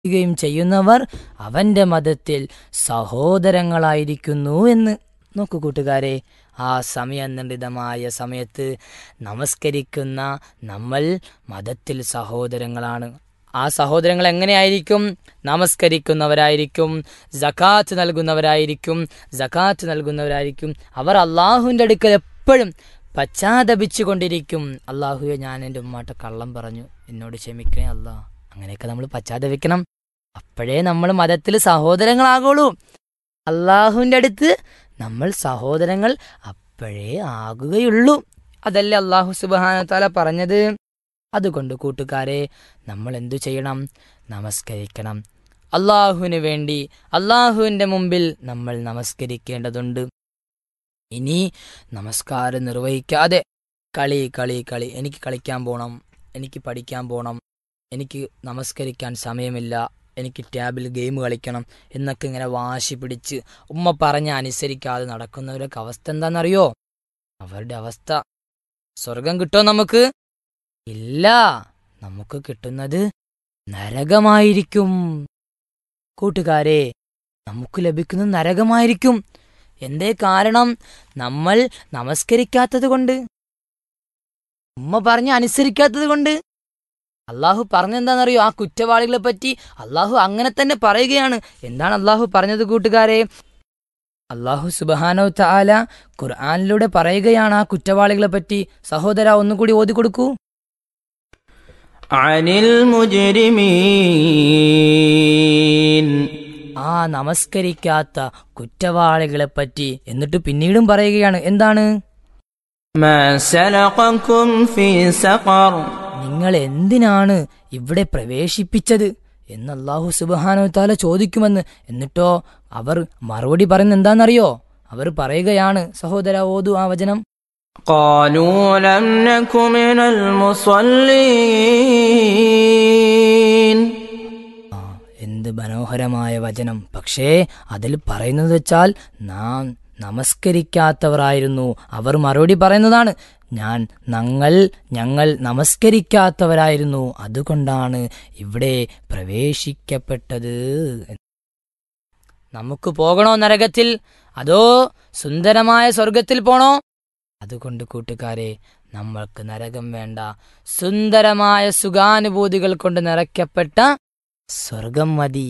ുകയും ചെയ്യുന്നവർ അവന്റെ മതത്തിൽ സഹോദരങ്ങളായിരിക്കുന്നു എന്ന് നോക്കൂ കൂട്ടുകാരെ ആ സമയനിർണിതമായ സമയത്ത് നമസ്കരിക്കുന്ന നമ്മൾ മതത്തിൽ സഹോദരങ്ങളാണ് ആ സഹോദരങ്ങൾ എങ്ങനെയായിരിക്കും നമസ്കരിക്കുന്നവരായിരിക്കും ജക്കാത്ത് നൽകുന്നവരായിരിക്കും ജക്കാത്ത് നൽകുന്നവരായിരിക്കും അവർ അള്ളാഹുവിൻ്റെ അടുക്കൽ എപ്പോഴും പശ്ചാത്തപിച്ചു കൊണ്ടിരിക്കും അള്ളാഹുവെ ഞാൻ എൻ്റെ ഉമ്മാட்ட കള്ളം പറഞ്ഞു എന്നോട് ക്ഷമിക്കണേ അല്ലാ അങ്ങനെയൊക്കെ നമ്മൾ പശ്ചാത്തപിക്കണം അപ്പോഴേ നമ്മൾ മതത്തിൽ സഹോദരങ്ങളാകുള്ളൂ അള്ളാഹുവിൻ്റെ അടുത്ത് നമ്മൾ സഹോദരങ്ങൾ അപ്പോഴേ ആകുകയുള്ളൂ അതല്ലേ അള്ളാഹു സുബാനത്താല പറഞ്ഞത് അതുകൊണ്ട് കൂട്ടുകാരെ നമ്മൾ എന്തു ചെയ്യണം നമസ്കരിക്കണം അള്ളാഹുവിന് വേണ്ടി അള്ളാഹുവിൻ്റെ മുമ്പിൽ നമ്മൾ നമസ്കരിക്കേണ്ടതുണ്ട് ഇനി നമസ്കാരം നിർവഹിക്കാതെ കളി കളി കളി എനിക്ക് കളിക്കാൻ പോകണം എനിക്ക് പഠിക്കാൻ പോകണം എനിക്ക് നമസ്കരിക്കാൻ സമയമില്ല എനിക്ക് ടാബിൽ ഗെയിം കളിക്കണം എന്നൊക്കെ ഇങ്ങനെ വാശി പിടിച്ച് ഉമ്മ പറഞ്ഞ അനുസരിക്കാതെ നടക്കുന്നവരൊക്കെ അവസ്ഥ എന്താണെന്നറിയോ അവരുടെ അവസ്ഥ സ്വർഗം കിട്ടുമോ നമുക്ക് ഇല്ല നമുക്ക് കിട്ടുന്നത് നരകമായിരിക്കും കൂട്ടുകാരെ നമുക്ക് ലഭിക്കുന്നത് നരകമായിരിക്കും എന്തേ കാരണം നമ്മൾ നമസ്കരിക്കാത്തത് കൊണ്ട് ഉമ്മ പറഞ്ഞ അനുസരിക്കാത്തത് കൊണ്ട് അള്ളാഹു പറഞ്ഞെന്താണെന്നറിയോ ആ കുറ്റവാളികളെ പറ്റി അള്ളാഹു അങ്ങനെ തന്നെ പറയുകയാണ് എന്താണ് അള്ളാഹു പറഞ്ഞത് കൂട്ടുകാരെ അള്ളാഹു സുബഹാനോ താല ഖുർആാനിലൂടെ പറയുകയാണ് ആ കുറ്റവാളികളെ പറ്റി സഹോദര ഒന്നുകൂടി ഓതി കൊടുക്കൂ عن المجرمين ആ നമസ്കരിക്കാത്ത കുറ്റവാളികളെ പറ്റി എന്നിട്ട് പിന്നീടും പറയുകയാണ് എന്താണ് ما سلقكم في سقر നിങ്ങൾ എന്തിനാണ് ഇവിടെ പ്രവേശിപ്പിച്ചത് എന്ന് അള്ളാഹു സുബാനോ താല ചോദിക്കുമെന്ന് എന്നിട്ടോ അവർ മറുപടി പറയുന്നത് എന്താണെന്നറിയോ അവർ പറയുകയാണ് സഹോദര ഓതു ആ വചനം قالوا لم نك من المصلين ആ എന്ത് മനോഹരമായ വചനം പക്ഷേ അതിൽ പറയുന്നത് വെച്ചാൽ നാം നമസ്കരിക്കാത്തവരായിരുന്നു അവർ മറുപടി പറയുന്നതാണ് ഞാൻ ഞങ്ങൾ ഞങ്ങൾ നമസ്കരിക്കാത്തവരായിരുന്നു അതുകൊണ്ടാണ് ഇവിടെ പ്രവേശിക്കപ്പെട്ടത് നമുക്ക് പോകണോ നരകത്തിൽ അതോ സുന്ദരമായ സ്വർഗത്തിൽ പോണോ അതുകൊണ്ട് കൂട്ടുകാരെ നമ്മൾക്ക് നരകം വേണ്ട സുന്ദരമായ സുഖാനുഭൂതികൾ കൊണ്ട് നിറയ്ക്കപ്പെട്ട സ്വർഗം മതി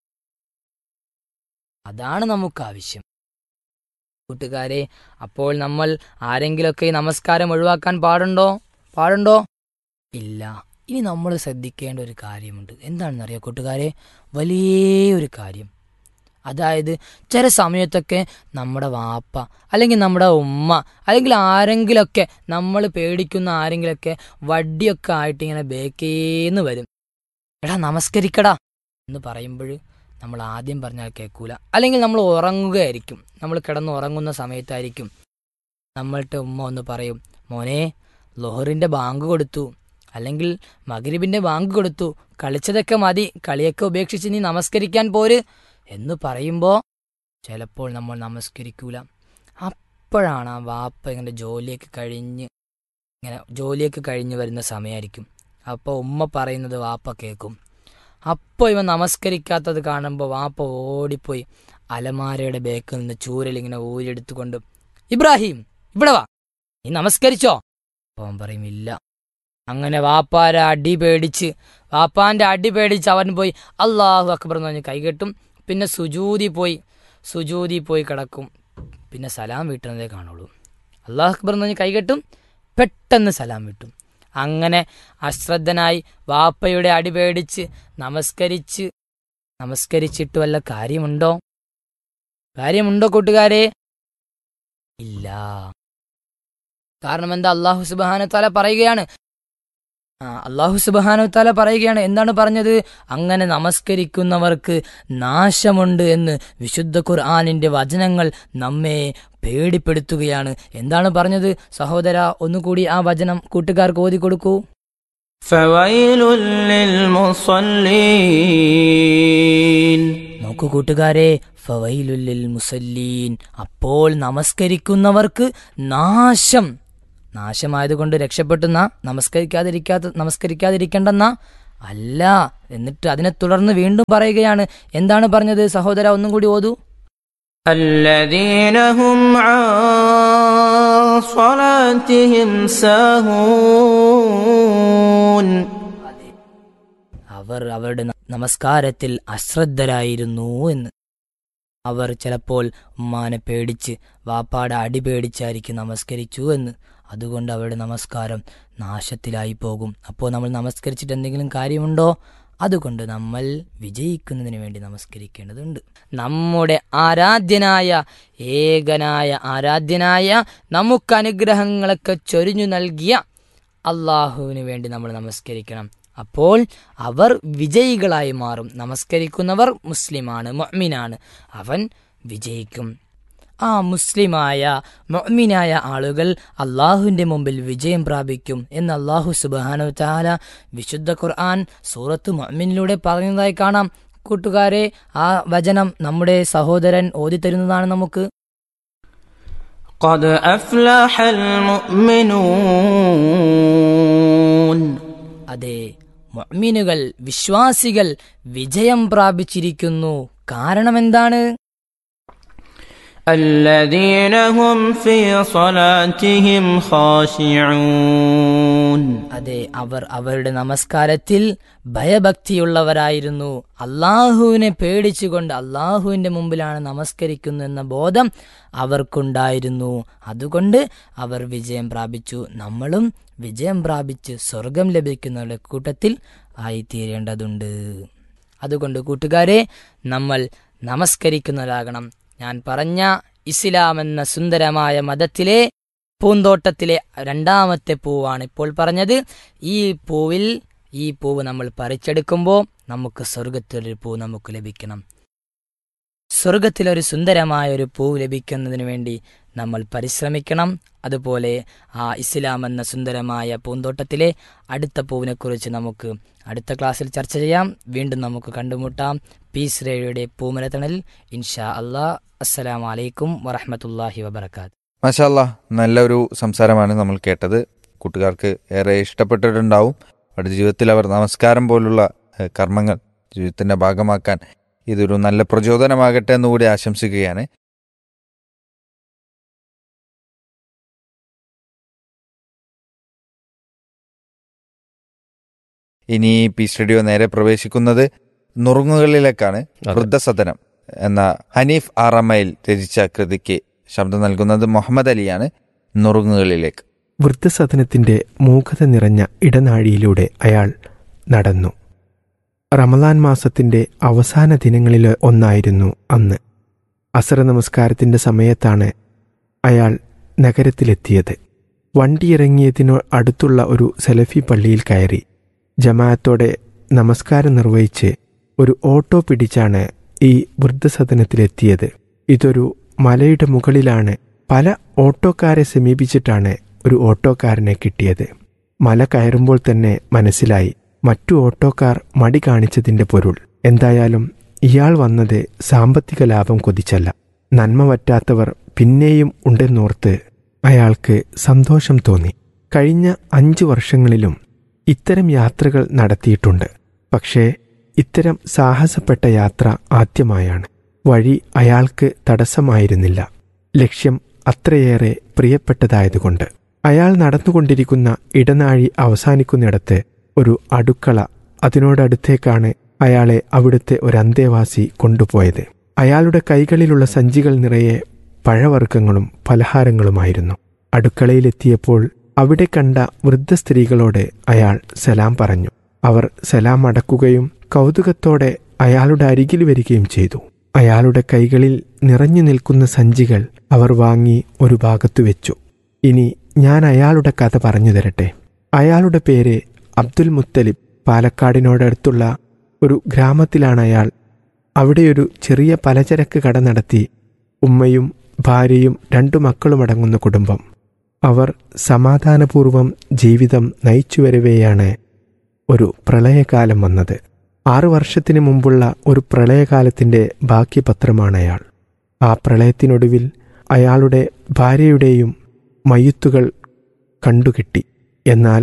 അതാണ് നമുക്ക് ആവശ്യം കൂട്ടുകാരെ അപ്പോൾ നമ്മൾ ആരെങ്കിലൊക്കെ ഈ നമസ്കാരം ഒഴിവാക്കാൻ പാടുണ്ടോ പാടുണ്ടോ ഇല്ല ഇനി നമ്മൾ ശ്രദ്ധിക്കേണ്ട ഒരു കാര്യമുണ്ട് എന്താണെന്നറിയോ കൂട്ടുകാരെ വലിയൊരു കാര്യം അതായത് ചില സമയത്തൊക്കെ നമ്മുടെ വാപ്പ അല്ലെങ്കിൽ നമ്മുടെ ഉമ്മ അല്ലെങ്കിൽ ആരെങ്കിലൊക്കെ നമ്മൾ പേടിക്കുന്ന ആരെങ്കിലൊക്കെ വടിയൊക്കെ ആയിട്ട് ഇങ്ങനെ ബേക്കേന്ന് വരും എടാ നമസ്കരിക്കടാ എന്ന് പറയുമ്പോൾ നമ്മൾ ആദ്യം പറഞ്ഞാൽ കേൾക്കൂല അല്ലെങ്കിൽ നമ്മൾ ഉറങ്ങുകയായിരിക്കും നമ്മൾ കിടന്ന് ഉറങ്ങുന്ന സമയത്തായിരിക്കും നമ്മളുടെ ഉമ്മ ഒന്ന് പറയും മോനെ ലോഹറിൻ്റെ ബാങ്ക് കൊടുത്തു അല്ലെങ്കിൽ മകരിബിൻ്റെ ബാങ്ക് കൊടുത്തു കളിച്ചതൊക്കെ മതി കളിയൊക്കെ ഉപേക്ഷിച്ച് നീ നമസ്കരിക്കാൻ പോര് എന്ന് പറയുമ്പോൾ ചിലപ്പോൾ നമ്മൾ നമസ്കരിക്കൂല അപ്പോഴാണ് ആ വാപ്പ ഇങ്ങനെ ജോലിയൊക്കെ കഴിഞ്ഞ് ഇങ്ങനെ ജോലിയൊക്കെ കഴിഞ്ഞ് വരുന്ന സമയമായിരിക്കും അപ്പോൾ ഉമ്മ പറയുന്നത് വാപ്പ കേൾക്കും അപ്പോൾ ഇവൻ നമസ്കരിക്കാത്തത് കാണുമ്പോൾ വാപ്പ ഓടിപ്പോയി അലമാരയുടെ ബേക്കിൽ നിന്ന് ചൂരൽ ഇങ്ങനെ ഊരെടുത്തുകൊണ്ട് ഇബ്രാഹിം ഇവിടെ വാ നീ നമസ്കരിച്ചോ അപ്പോൾ അവൻ പറയും ഇല്ല അങ്ങനെ വാപ്പാരെ അടി പേടിച്ച് വാപ്പാന്റെ അടി പേടിച്ച് അവൻ പോയി അള്ളാഹു അക്ബർ എന്ന് പറഞ്ഞ് കൈകെട്ടും പിന്നെ സുജൂതി പോയി സുജൂതി പോയി കിടക്കും പിന്നെ സലാം വീട്ടുന്നതേ കാണുള്ളൂ അള്ളാഹു അക്ബർ എന്ന് പറഞ്ഞ് കൈകെട്ടും പെട്ടെന്ന് സലാം വിട്ടും അങ്ങനെ അശ്രദ്ധനായി വാപ്പയുടെ അടി പേടിച്ച് നമസ്കരിച്ച് നമസ്കരിച്ചിട്ട് വല്ല കാര്യമുണ്ടോ കാര്യമുണ്ടോ കൂട്ടുകാരെ ഇല്ല കാരണം എന്താ അള്ളാഹു സുബാന തല പറയുകയാണ് ആ അള്ളാഹു സുബാനു താല പറയുകയാണ് എന്താണ് പറഞ്ഞത് അങ്ങനെ നമസ്കരിക്കുന്നവർക്ക് നാശമുണ്ട് എന്ന് വിശുദ്ധ ഖുർആാനിന്റെ വചനങ്ങൾ നമ്മെ പേടിപ്പെടുത്തുകയാണ് എന്താണ് പറഞ്ഞത് സഹോദര ഒന്നുകൂടി ആ വചനം കൂട്ടുകാർക്ക് ഓതി കൊടുക്കൂ فويل للمصلين നോക്കൂ കൂട്ടുകാരെ ഫവൈലുല്ലിൽ മുസല്ലീൻ അപ്പോൾ നമസ്കരിക്കുന്നവർക്ക് നാശം നാശമായതുകൊണ്ട് രക്ഷപ്പെട്ടുന്ന നമസ്കരിക്കാതിരിക്കാത്ത നമസ്കരിക്കാതിരിക്കേണ്ടെന്ന അല്ല എന്നിട്ട് അതിനെ തുടർന്ന് വീണ്ടും പറയുകയാണ് എന്താണ് പറഞ്ഞത് സഹോദര ഒന്നും കൂടി ഓതൂ الذين هم عن صلاتهم ساهون അവർ അവരുടെ ന- നമസ്കാരത്തിൽ അശ്രദ്ധരായിരുന്നു എന്ന് അവർ ചിലപ്പോൾ ഉമ്മാനെ പേടിച്ച് വാപ്പാടെ അടി പേടിച്ചായിരിക്കും നമസ്കരിച്ചു എന്ന് അതുകൊണ്ട് അവരുടെ നമസ്കാരം നാശത്തിലായി പോകും അപ്പോൾ നമ്മൾ നമസ്കരിച്ചിട്ട് എന്തെങ്കിലും കാര്യമുണ്ടോ അതുകൊണ്ട് നമ്മൾ വിജയിക്കുന്നതിന് വേണ്ടി നമസ്കരിക്കേണ്ടതുണ്ട് നമ്മുടെ ആരാധ്യനായ ഏകനായ ആരാധ്യനായ നമുക്ക് അനുഗ്രഹങ്ങളൊക്കെ ചൊരിഞ്ഞു നൽകിയ അള്ളാഹുവിന് വേണ്ടി നമ്മൾ നമസ്കരിക്കണം അപ്പോൾ അവർ വിജയികളായി മാറും നമസ്കരിക്കുന്നവർ മുസ്ലിമാണ് മൊമിനാണ് അവൻ വിജയിക്കും ആ മുസ്ലിമായ മൊമിനായ ആളുകൾ അള്ളാഹുവിൻ്റെ മുമ്പിൽ വിജയം പ്രാപിക്കും എന്ന് അള്ളാഹു സുബാനു താല വിശുദ്ധ ഖുർആൻ സൂറത്ത് മൊമിനിലൂടെ പറഞ്ഞതായി കാണാം കൂട്ടുകാരെ ആ വചനം നമ്മുടെ സഹോദരൻ ഓതിത്തരുന്നതാണ് നമുക്ക് قد أفلح المؤمنون അതെ മൊമിനുകൾ വിശ്വാസികൾ വിജയം പ്രാപിച്ചിരിക്കുന്നു കാരണം എന്താണ് الذين هم في صلاتهم خاشعون അതെ അവർ അവരുടെ നമസ്കാരത്തിൽ ഭയഭക്തിയുള്ളവരായിരുന്നു അള്ളാഹുവിനെ പേടിച്ചുകൊണ്ട് അള്ളാഹുവിന്റെ മുമ്പിലാണ് നമസ്കരിക്കുന്നു എന്ന ബോധം അവർക്കുണ്ടായിരുന്നു അതുകൊണ്ട് അവർ വിജയം പ്രാപിച്ചു നമ്മളും വിജയം പ്രാപിച്ച് സ്വർഗം ലഭിക്കുന്നവരുടെ കൂട്ടത്തിൽ ആയിത്തീരേണ്ടതുണ്ട് അതുകൊണ്ട് കൂട്ടുകാരെ നമ്മൾ നമസ്കരിക്കുന്നവരാകണം ഞാൻ പറഞ്ഞ ഇസ്ലാം എന്ന സുന്ദരമായ മതത്തിലെ പൂന്തോട്ടത്തിലെ രണ്ടാമത്തെ പൂവാണ് ഇപ്പോൾ പറഞ്ഞത് ഈ പൂവിൽ ഈ പൂവ് നമ്മൾ പറിച്ചെടുക്കുമ്പോൾ നമുക്ക് സ്വർഗത്തിലൊരു പൂ നമുക്ക് ലഭിക്കണം സ്വർഗത്തിലൊരു സുന്ദരമായ ഒരു പൂ ലഭിക്കുന്നതിന് വേണ്ടി നമ്മൾ പരിശ്രമിക്കണം അതുപോലെ ആ ഇസ്ലാം എന്ന സുന്ദരമായ പൂന്തോട്ടത്തിലെ അടുത്ത പൂവിനെക്കുറിച്ച് നമുക്ക് അടുത്ത ക്ലാസ്സിൽ ചർച്ച ചെയ്യാം വീണ്ടും നമുക്ക് കണ്ടുമുട്ടാം പീസ് റേഡിയോയുടെ പൂമരത്തണൽ ഇൻഷാ അല്ലാ അസ്സലാമലൈക്കും വറഹമത്തല്ലാഹി വബർക്കാത്ത് മാഷാല്ല നല്ലൊരു സംസാരമാണ് നമ്മൾ കേട്ടത് കൂട്ടുകാർക്ക് ഏറെ ഇഷ്ടപ്പെട്ടിട്ടുണ്ടാവും അവരുടെ ജീവിതത്തിൽ അവർ നമസ്കാരം പോലുള്ള ഏഹ്, കർമ്മങ്ങൾ ജീവിതത്തിന്റെ ഭാഗമാക്കാൻ ഇതൊരു നല്ല പ്രചോദനമാകട്ടെ എന്നുകൂടി ആശംസിക്കുകയാണ് ഇനി പി സ്റ്റുഡിയോ നേരെ പ്രവേശിക്കുന്നത് നുറുങ്ങുകളിലേക്കാണ് വൃദ്ധസദനം എന്ന ഹനീഫ് ആറമ്മയിൽ രചിച്ച കൃതിക്ക് ശബ്ദം നൽകുന്നത് മുഹമ്മദ് അലിയാണ് നുറുങ്ങുകളിലേക്ക് വൃദ്ധസദനത്തിന്റെ മൂകത നിറഞ്ഞ ഇടനാഴിയിലൂടെ അയാൾ നടന്നു റമലാൻ മാസത്തിന്റെ അവസാന ദിനങ്ങളിൽ ഒന്നായിരുന്നു അന്ന് അസറ നമസ്കാരത്തിന്റെ സമയത്താണ് അയാൾ നഗരത്തിലെത്തിയത് വണ്ടിയിറങ്ങിയതിനു അടുത്തുള്ള ഒരു സലഫി പള്ളിയിൽ കയറി ജമാഅത്തോടെ നമസ്കാരം നിർവഹിച്ച് ഒരു ഓട്ടോ പിടിച്ചാണ് ഈ വൃദ്ധസദനത്തിലെത്തിയത് ഇതൊരു മലയുടെ മുകളിലാണ് പല ഓട്ടോക്കാരെ സമീപിച്ചിട്ടാണ് ഒരു ഓട്ടോക്കാരനെ കിട്ടിയത് മല കയറുമ്പോൾ തന്നെ മനസ്സിലായി മറ്റു ഓട്ടോക്കാർ മടി കാണിച്ചതിന്റെ പൊരുൾ എന്തായാലും ഇയാൾ വന്നത് സാമ്പത്തിക ലാഭം കൊതിച്ചല്ല നന്മ പറ്റാത്തവർ പിന്നെയും ഉണ്ടെന്നോർത്ത് അയാൾക്ക് സന്തോഷം തോന്നി കഴിഞ്ഞ അഞ്ചു വർഷങ്ങളിലും ഇത്തരം യാത്രകൾ നടത്തിയിട്ടുണ്ട് പക്ഷേ ഇത്തരം സാഹസപ്പെട്ട യാത്ര ആദ്യമായാണ് വഴി അയാൾക്ക് തടസ്സമായിരുന്നില്ല ലക്ഷ്യം അത്രയേറെ പ്രിയപ്പെട്ടതായതുകൊണ്ട് അയാൾ നടന്നുകൊണ്ടിരിക്കുന്ന ഇടനാഴി അവസാനിക്കുന്നിടത്ത് ഒരു അടുക്കള അതിനോടടുത്തേക്കാണ് അയാളെ അവിടുത്തെ ഒരു അന്തേവാസി കൊണ്ടുപോയത് അയാളുടെ കൈകളിലുള്ള സഞ്ചികൾ നിറയെ പഴവർഗ്ഗങ്ങളും പലഹാരങ്ങളുമായിരുന്നു അടുക്കളയിലെത്തിയപ്പോൾ അവിടെ കണ്ട വൃദ്ധ സ്ത്രീകളോട് അയാൾ സലാം പറഞ്ഞു അവർ സലാം അടക്കുകയും കൗതുകത്തോടെ അയാളുടെ അരികിൽ വരികയും ചെയ്തു അയാളുടെ കൈകളിൽ നിറഞ്ഞു നിൽക്കുന്ന സഞ്ചികൾ അവർ വാങ്ങി ഒരു ഭാഗത്തു വെച്ചു ഇനി ഞാൻ അയാളുടെ കഥ പറഞ്ഞു തരട്ടെ അയാളുടെ പേര് അബ്ദുൽ മുത്തലിബ് പാലക്കാടിനോടടുത്തുള്ള ഒരു ഗ്രാമത്തിലാണ് അയാൾ അവിടെയൊരു ചെറിയ പലചരക്ക് കട നടത്തി ഉമ്മയും ഭാര്യയും രണ്ടു മക്കളുമടങ്ങുന്ന കുടുംബം അവർ സമാധാനപൂർവം ജീവിതം നയിച്ചു വരവെയാണ് ഒരു പ്രളയകാലം വന്നത് ആറു വർഷത്തിനു മുമ്പുള്ള ഒരു പ്രളയകാലത്തിന്റെ ബാക്കി പത്രമാണ് അയാൾ ആ പ്രളയത്തിനൊടുവിൽ അയാളുടെ ഭാര്യയുടെയും മയ്യത്തുകൾ കണ്ടുകിട്ടി എന്നാൽ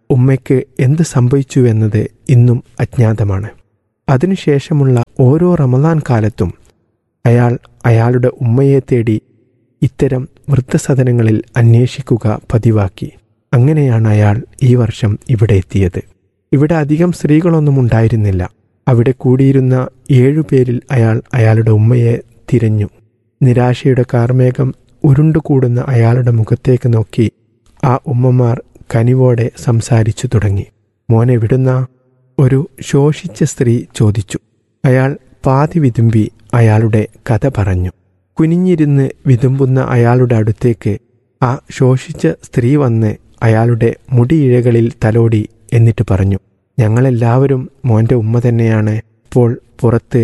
ഉമ്മയ്ക്ക് എന്ത് സംഭവിച്ചുവെന്നത് ഇന്നും അജ്ഞാതമാണ് അതിനുശേഷമുള്ള ഓരോ റമദാൻ കാലത്തും അയാൾ അയാളുടെ ഉമ്മയെ തേടി ഇത്തരം വൃദ്ധസദനങ്ങളിൽ അന്വേഷിക്കുക പതിവാക്കി അങ്ങനെയാണ് അയാൾ ഈ വർഷം ഇവിടെ എത്തിയത് ഇവിടെ അധികം സ്ത്രീകളൊന്നും ഉണ്ടായിരുന്നില്ല അവിടെ കൂടിയിരുന്ന ഏഴുപേരിൽ അയാൾ അയാളുടെ ഉമ്മയെ തിരഞ്ഞു നിരാശയുടെ കാർമേഘം ഉരുണ്ടുകൂടുന്ന അയാളുടെ മുഖത്തേക്ക് നോക്കി ആ ഉമ്മമാർ കനിവോടെ സംസാരിച്ചു തുടങ്ങി മോനെ വിടുന്ന ഒരു ശോഷിച്ച സ്ത്രീ ചോദിച്ചു അയാൾ പാതി വിതുമ്പി അയാളുടെ കഥ പറഞ്ഞു കുനിഞ്ഞിരുന്ന് വിതുമ്പുന്ന അയാളുടെ അടുത്തേക്ക് ആ ശോഷിച്ച സ്ത്രീ വന്ന് അയാളുടെ മുടിയിഴകളിൽ തലോടി എന്നിട്ട് പറഞ്ഞു ഞങ്ങളെല്ലാവരും മോന്റെ ഉമ്മ തന്നെയാണ് ഇപ്പോൾ പുറത്ത്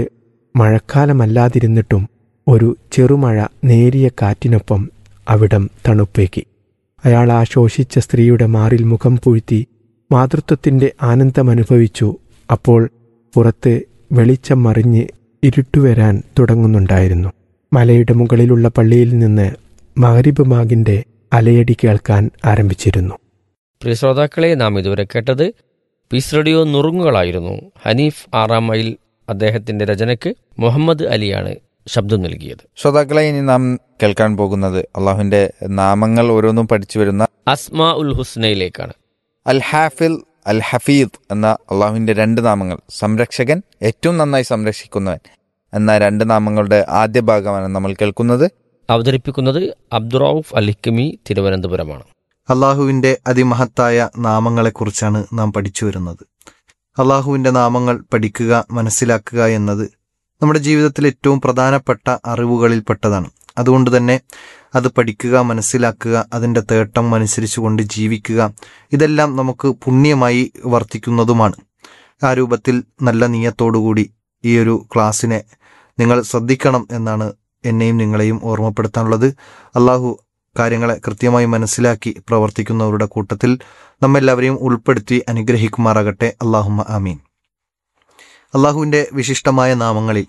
മഴക്കാലമല്ലാതിരുന്നിട്ടും ഒരു ചെറുമഴ നേരിയ കാറ്റിനൊപ്പം അവിടം തണുപ്പേക്കി അയാൾ ആ ശോഷിച്ച സ്ത്രീയുടെ മാറിൽ മുഖം പൂഴ്ത്തി മാതൃത്വത്തിന്റെ ആനന്ദമനുഭവിച്ചു അപ്പോൾ പുറത്ത് വെളിച്ചം മറിഞ്ഞ് ഇരുട്ടുവരാൻ തുടങ്ങുന്നുണ്ടായിരുന്നു മലയുടെ മുകളിലുള്ള പള്ളിയിൽ നിന്ന് മഹരിബ് മാഗിന്റെ അലയടി കേൾക്കാൻ ആരംഭിച്ചിരുന്നു പ്രിയ ശ്രോതാക്കളെ നാം ഇതുവരെ കേട്ടത് പീസ് റേഡിയോ നുറുങ്ങുകളായിരുന്നു ഹനീഫ് ആറാം മൈൽ അദ്ദേഹത്തിന്റെ രചനയ്ക്ക് മുഹമ്മദ് അലിയാണ് ശബ്ദം നൽകിയത് ശ്രോതാക്കളെ ഇനി നാം കേൾക്കാൻ പോകുന്നത് അള്ളാഹുവിന്റെ നാമങ്ങൾ ഓരോന്നും പഠിച്ചു വരുന്ന അസ്മാ ഉൽ ഹുസ്നയിലേക്കാണ് അൽ ഹാഫിൽ അൽ ഹഫീദ് എന്ന അള്ളാഹുവിന്റെ രണ്ട് നാമങ്ങൾ സംരക്ഷകൻ ഏറ്റവും നന്നായി സംരക്ഷിക്കുന്നവൻ എന്ന രണ്ട് നാമങ്ങളുടെ ആദ്യ ഭാഗമാണ് നമ്മൾ കേൾക്കുന്നത് അവതരിപ്പിക്കുന്നത് അബ്ദുറൌഫ് അൽ ഹിക്കമി തിരുവനന്തപുരമാണ് അള്ളാഹുവിൻ്റെ അതിമഹത്തായ നാമങ്ങളെക്കുറിച്ചാണ് നാം പഠിച്ചു വരുന്നത് അള്ളാഹുവിൻ്റെ നാമങ്ങൾ പഠിക്കുക മനസ്സിലാക്കുക എന്നത് നമ്മുടെ ജീവിതത്തിൽ ഏറ്റവും പ്രധാനപ്പെട്ട അറിവുകളിൽപ്പെട്ടതാണ് അതുകൊണ്ട് തന്നെ അത് പഠിക്കുക മനസ്സിലാക്കുക അതിൻ്റെ തേട്ടം അനുസരിച്ചുകൊണ്ട് ജീവിക്കുക ഇതെല്ലാം നമുക്ക് പുണ്യമായി വർത്തിക്കുന്നതുമാണ് ആ രൂപത്തിൽ നല്ല നീയത്തോടുകൂടി ഈ ഒരു ക്ലാസ്സിനെ നിങ്ങൾ ശ്രദ്ധിക്കണം എന്നാണ് എന്നെയും നിങ്ങളെയും ഓർമ്മപ്പെടുത്താനുള്ളത് അള്ളാഹു കാര്യങ്ങളെ കൃത്യമായി മനസ്സിലാക്കി പ്രവർത്തിക്കുന്നവരുടെ കൂട്ടത്തിൽ നമ്മെല്ലാവരെയും ഉൾപ്പെടുത്തി അനുഗ്രഹിക്കുമാറാകട്ടെ അള്ളാഹുമ്മ ആമീൻ അള്ളാഹുവിൻ്റെ വിശിഷ്ടമായ നാമങ്ങളിൽ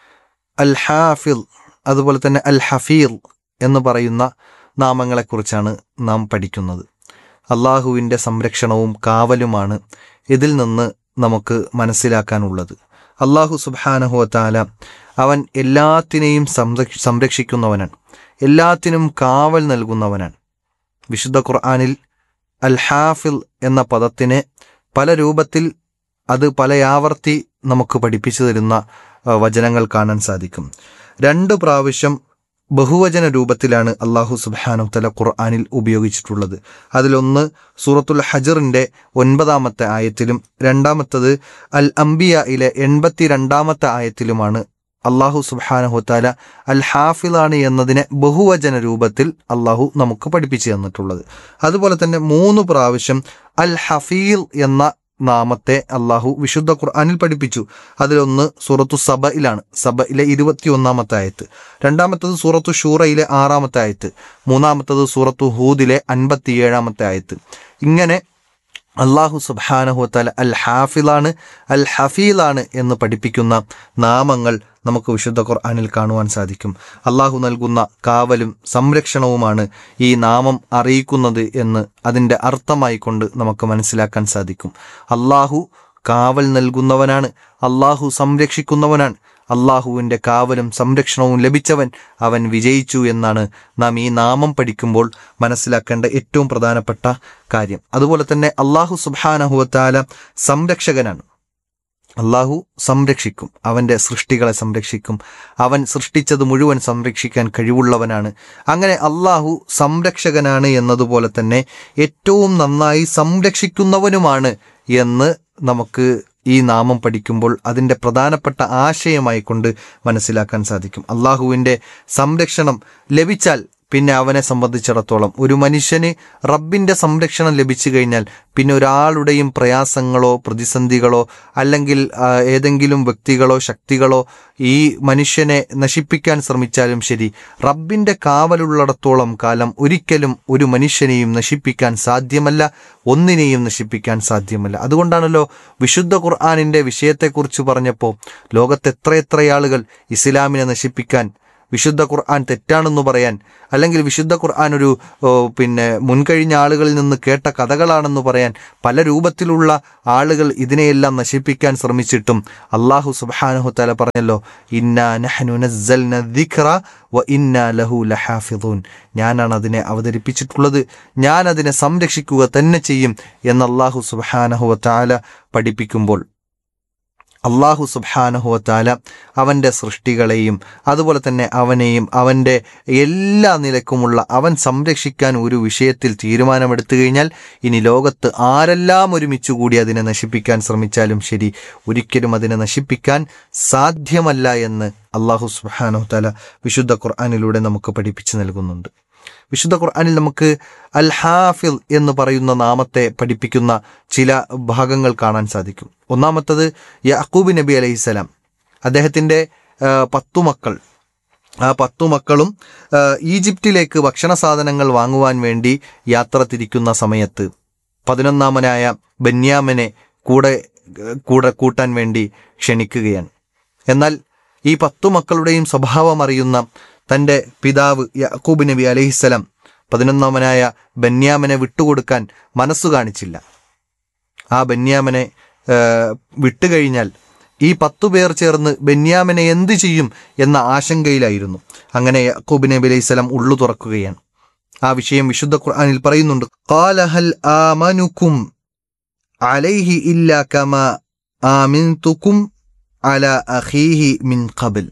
അൽ ഹാഫിൽ അതുപോലെ തന്നെ അൽ ഹഫീർ എന്ന് പറയുന്ന നാമങ്ങളെക്കുറിച്ചാണ് നാം പഠിക്കുന്നത് അള്ളാഹുവിൻ്റെ സംരക്ഷണവും കാവലുമാണ് ഇതിൽ നിന്ന് നമുക്ക് മനസ്സിലാക്കാനുള്ളത് അള്ളാഹു സുബാനഹുവത്താല അവൻ എല്ലാത്തിനെയും സംരക്ഷ സംരക്ഷിക്കുന്നവനാണ് എല്ലാത്തിനും കാവൽ നൽകുന്നവനാണ് വിശുദ്ധ ഖുർആാനിൽ അൽ ഹാഫിൽ എന്ന പദത്തിന് പല രൂപത്തിൽ അത് പലയാവർത്തി നമുക്ക് പഠിപ്പിച്ചു തരുന്ന ആ, വചനങ്ങൾ കാണാൻ സാധിക്കും രണ്ട് പ്രാവശ്യം ബഹുവചന രൂപത്തിലാണ് അള്ളാഹു സുബാനു തല ഖുർആാനിൽ ഉപയോഗിച്ചിട്ടുള്ളത് അതിലൊന്ന് സൂറത്തുൽ ഹജറിന്റെ ഒൻപതാമത്തെ ആയത്തിലും രണ്ടാമത്തത് അൽ അംബിയയിലെ എൺപത്തി രണ്ടാമത്തെ ആയത്തിലുമാണ് അള്ളാഹു സുബാനഹുത്താല അൽ ഹാഫിലാണ് എന്നതിനെ ബഹുവചന രൂപത്തിൽ അള്ളാഹു നമുക്ക് പഠിപ്പിച്ചു തന്നിട്ടുള്ളത് അതുപോലെ തന്നെ മൂന്ന് പ്രാവശ്യം അൽ ഹഫീൽ എന്ന നാമത്തെ അള്ളാഹു വിശുദ്ധ ഖുർആാനിൽ പഠിപ്പിച്ചു അതിലൊന്ന് സൂറത്തു സബയിലാണ് സബയിലെ ഇരുപത്തി ഒന്നാമത്തെ ആയത്ത് രണ്ടാമത്തത് സൂറത്തു ഷൂറയിലെ ആറാമത്തെ ആയത്ത് മൂന്നാമത്തത് സൂറത്തു ഹൂദിലെ അൻപത്തിയേഴാമത്തെ ആയത്ത് ഇങ്ങനെ അള്ളാഹു സുബാനഹുത്തല അൽ ഹാഫിലാണ് അൽ ഹഫീലാണ് എന്ന് പഠിപ്പിക്കുന്ന നാമങ്ങൾ നമുക്ക് വിശുദ്ധ ഖുർആാനിൽ കാണുവാൻ സാധിക്കും അള്ളാഹു നൽകുന്ന കാവലും സംരക്ഷണവുമാണ് ഈ നാമം അറിയിക്കുന്നത് എന്ന് അതിൻ്റെ അർത്ഥമായി കൊണ്ട് നമുക്ക് മനസ്സിലാക്കാൻ സാധിക്കും അള്ളാഹു കാവൽ നൽകുന്നവനാണ് അള്ളാഹു സംരക്ഷിക്കുന്നവനാണ് അള്ളാഹുവിൻ്റെ കാവലും സംരക്ഷണവും ലഭിച്ചവൻ അവൻ വിജയിച്ചു എന്നാണ് നാം ഈ നാമം പഠിക്കുമ്പോൾ മനസ്സിലാക്കേണ്ട ഏറ്റവും പ്രധാനപ്പെട്ട കാര്യം അതുപോലെ തന്നെ അള്ളാഹു സുബാനഹുവത്താല സംരക്ഷകനാണ് അള്ളാഹു സംരക്ഷിക്കും അവൻ്റെ സൃഷ്ടികളെ സംരക്ഷിക്കും അവൻ സൃഷ്ടിച്ചത് മുഴുവൻ സംരക്ഷിക്കാൻ കഴിവുള്ളവനാണ് അങ്ങനെ അള്ളാഹു സംരക്ഷകനാണ് എന്നതുപോലെ തന്നെ ഏറ്റവും നന്നായി സംരക്ഷിക്കുന്നവനുമാണ് എന്ന് നമുക്ക് ഈ നാമം പഠിക്കുമ്പോൾ അതിൻ്റെ പ്രധാനപ്പെട്ട ആശയമായി കൊണ്ട് മനസ്സിലാക്കാൻ സാധിക്കും അള്ളാഹുവിൻ്റെ സംരക്ഷണം ലഭിച്ചാൽ പിന്നെ അവനെ സംബന്ധിച്ചിടത്തോളം ഒരു മനുഷ്യന് റബ്ബിൻ്റെ സംരക്ഷണം ലഭിച്ചു കഴിഞ്ഞാൽ പിന്നെ ഒരാളുടെയും പ്രയാസങ്ങളോ പ്രതിസന്ധികളോ അല്ലെങ്കിൽ ആ, ഏതെങ്കിലും വ്യക്തികളോ ശക്തികളോ ഈ മനുഷ്യനെ നശിപ്പിക്കാൻ ശ്രമിച്ചാലും ശരി റബ്ബിൻ്റെ കാവലുള്ളിടത്തോളം കാലം ഒരിക്കലും ഒരു മനുഷ്യനെയും നശിപ്പിക്കാൻ സാധ്യമല്ല ഒന്നിനെയും നശിപ്പിക്കാൻ സാധ്യമല്ല അതുകൊണ്ടാണല്ലോ വിശുദ്ധ ഖുർആാനിൻ്റെ വിഷയത്തെക്കുറിച്ച് പറഞ്ഞപ്പോൾ ലോകത്ത് എത്രയെത്ര ആളുകൾ ഇസ്ലാമിനെ നശിപ്പിക്കാൻ വിശുദ്ധ ഖുർആൻ തെറ്റാണെന്ന് പറയാൻ അല്ലെങ്കിൽ വിശുദ്ധ ഖുർആൻ ഒരു ഓ, പിന്നെ മുൻകഴിഞ്ഞ ആളുകളിൽ നിന്ന് കേട്ട കഥകളാണെന്ന് പറയാൻ പല രൂപത്തിലുള്ള ആളുകൾ ഇതിനെയെല്ലാം നശിപ്പിക്കാൻ ശ്രമിച്ചിട്ടും അള്ളാഹു സുബ്ഹാനഹു തആല പറഞ്ഞല്ലോ ഇന്നാ നഹ്നു നസ്സൽന ദിക്റ വ ഇന്നാ ലഹു ലഹാഫിദൂൻ ഞാനാണ് അതിനെ അവതരിപ്പിച്ചിട്ടുള്ളത് ഞാൻ അതിനെ സംരക്ഷിക്കുക തന്നെ ചെയ്യും എന്ന് അള്ളാഹു സുബ്ഹാനഹു തആല പഠിപ്പിക്കുമ്പോൾ അള്ളാഹു സുബാനഹുവത്താല അവൻ്റെ സൃഷ്ടികളെയും അതുപോലെ തന്നെ അവനെയും അവൻ്റെ എല്ലാ നിലക്കുമുള്ള അവൻ സംരക്ഷിക്കാൻ ഒരു വിഷയത്തിൽ തീരുമാനമെടുത്തു കഴിഞ്ഞാൽ ഇനി ലോകത്ത് ആരെല്ലാം ഒരുമിച്ച് കൂടി അതിനെ നശിപ്പിക്കാൻ ശ്രമിച്ചാലും ശരി ഒരിക്കലും അതിനെ നശിപ്പിക്കാൻ സാധ്യമല്ല എന്ന് അള്ളാഹു സുബാനഹുത്താല വിശുദ്ധ ഖുർആാനിലൂടെ നമുക്ക് പഠിപ്പിച്ചു നൽകുന്നുണ്ട് വിശുദ്ധ ഖുർആനിൽ നമുക്ക് അൽ ഹാഫിൽ എന്ന് പറയുന്ന നാമത്തെ പഠിപ്പിക്കുന്ന ചില ഭാഗങ്ങൾ കാണാൻ സാധിക്കും ഒന്നാമത്തത് യാക്കൂബ് നബി അലൈഹിസ്സലാം അദ്ദേഹത്തിൻ്റെ ആ, പത്തു മക്കൾ ആ പത്തു മക്കളും ആ, ഈജിപ്തിലേക്ക് ഭക്ഷണ സാധനങ്ങൾ വാങ്ങുവാൻ വേണ്ടി യാത്ര തിരിക്കുന്ന സമയത്ത് പതിനൊന്നാമനായ ബന്യാമനെ കൂടെ കൂടെ കൂട്ടാൻ വേണ്ടി ക്ഷണിക്കുകയാണ് എന്നാൽ ഈ പത്തു മക്കളുടെയും സ്വഭാവം അറിയുന്ന തൻ്റെ പിതാവ് യാക്കൂബ് നബി അലഹിസ്സലാം പതിനൊന്നാമനായ ബന്യാമനെ വിട്ടുകൊടുക്കാൻ മനസ്സു കാണിച്ചില്ല ആ ബന്യാമനെ ആ, വിട്ടുകഴിഞ്ഞാൽ ഈ പത്തു പേർ ചേർന്ന് ബന്യാമിനെ എന്ത് ചെയ്യും എന്ന ആശങ്കയിലായിരുന്നു അങ്ങനെ യാക്കൂബ് നബി അലൈഹി സ്വലാം ഉള്ളു തുറക്കുകയാണ് ആ വിഷയം വിശുദ്ധ ഖുർആനിൽ പറയുന്നുണ്ട് "ഖാല ഹൽ ആമനുക്കും അലൈഹി ഇല്ലാ കമാ ആമിൻതുക്കും അല അഖീഹി മിൻ ഖബൽ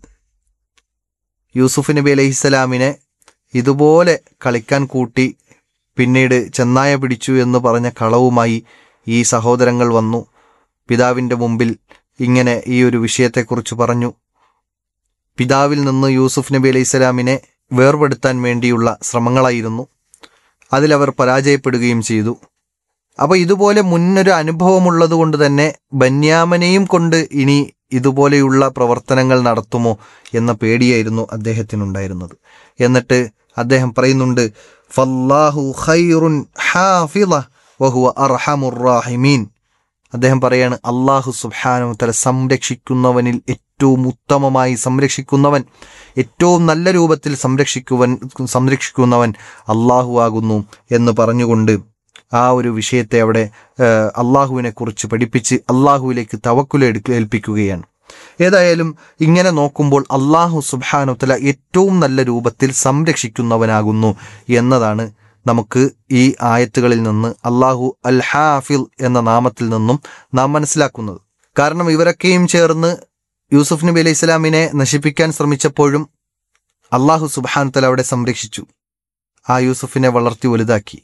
യൂസുഫ് നബി അലൈഹിസ്സലാമിനെ ഇതുപോലെ കളിക്കാൻ കൂട്ടി പിന്നീട് ചെന്നായ പിടിച്ചു എന്ന് പറഞ്ഞ കളവുമായി ഈ സഹോദരങ്ങൾ വന്നു പിതാവിൻ്റെ മുമ്പിൽ ഇങ്ങനെ ഈ ഒരു വിഷയത്തെക്കുറിച്ച് പറഞ്ഞു പിതാവിൽ നിന്ന് യൂസുഫ് നബി അലൈഹി സ്വലാമിനെ വേർപെടുത്താൻ വേണ്ടിയുള്ള ശ്രമങ്ങളായിരുന്നു അതിലവർ പരാജയപ്പെടുകയും ചെയ്തു അപ്പോൾ ഇതുപോലെ മുന്നൊരു അനുഭവമുള്ളത് കൊണ്ട് തന്നെ ബന്യാമനെയും കൊണ്ട് ഇനി ഇതുപോലെയുള്ള പ്രവർത്തനങ്ങൾ നടത്തുമോ എന്ന പേടിയായിരുന്നു അദ്ദേഹത്തിനുണ്ടായിരുന്നത് എന്നിട്ട് അദ്ദേഹം പറയുന്നുണ്ട് ഫല്ലാഹു ഖൈറുൻ ഹാഫിള വഹുവ അർഹമുർ റാഹിമീൻ അദ്ദേഹം പറയാണ് അള്ളാഹു സുബ്ഹാനഹു തല സംരക്ഷിക്കുന്നവനിൽ ഏറ്റവും ഉത്തമമായി സംരക്ഷിക്കുന്നവൻ ഏറ്റവും നല്ല രൂപത്തിൽ സംരക്ഷിക്കുവൻ സംരക്ഷിക്കുന്നവൻ അള്ളാഹു ആകുന്നു എന്ന് പറഞ്ഞുകൊണ്ട് ആ ഒരു വിഷയത്തെ അവിടെ ഏഹ്, അള്ളാഹുവിനെ കുറിച്ച് പഠിപ്പിച്ച് അള്ളാഹുവിലേക്ക് തവക്കുല ഏൽപ്പിക്കുകയാണ് ഏതായാലും ഇങ്ങനെ നോക്കുമ്പോൾ അള്ളാഹു സുബ്ഹാനഹു തല ഏറ്റവും നല്ല രൂപത്തിൽ സംരക്ഷിക്കുന്നവനാകുന്നു എന്നതാണ് നമുക്ക് ഈ ആയത്തുകളിൽ നിന്ന് അള്ളാഹു അൽ ഹാഫിൽ എന്ന നാമത്തിൽ നിന്നും നാം മനസ്സിലാക്കുന്നത് കാരണം ഇവരൊക്കെയും ചേർന്ന് യൂസുഫ് നബി അലൈഹി സ്വലാമിനെ നശിപ്പിക്കാൻ ശ്രമിച്ചപ്പോഴും അള്ളാഹു സുബാൻ തല അവിടെ സംരക്ഷിച്ചു ആ യൂസുഫിനെ വളർത്തി വലുതാക്കി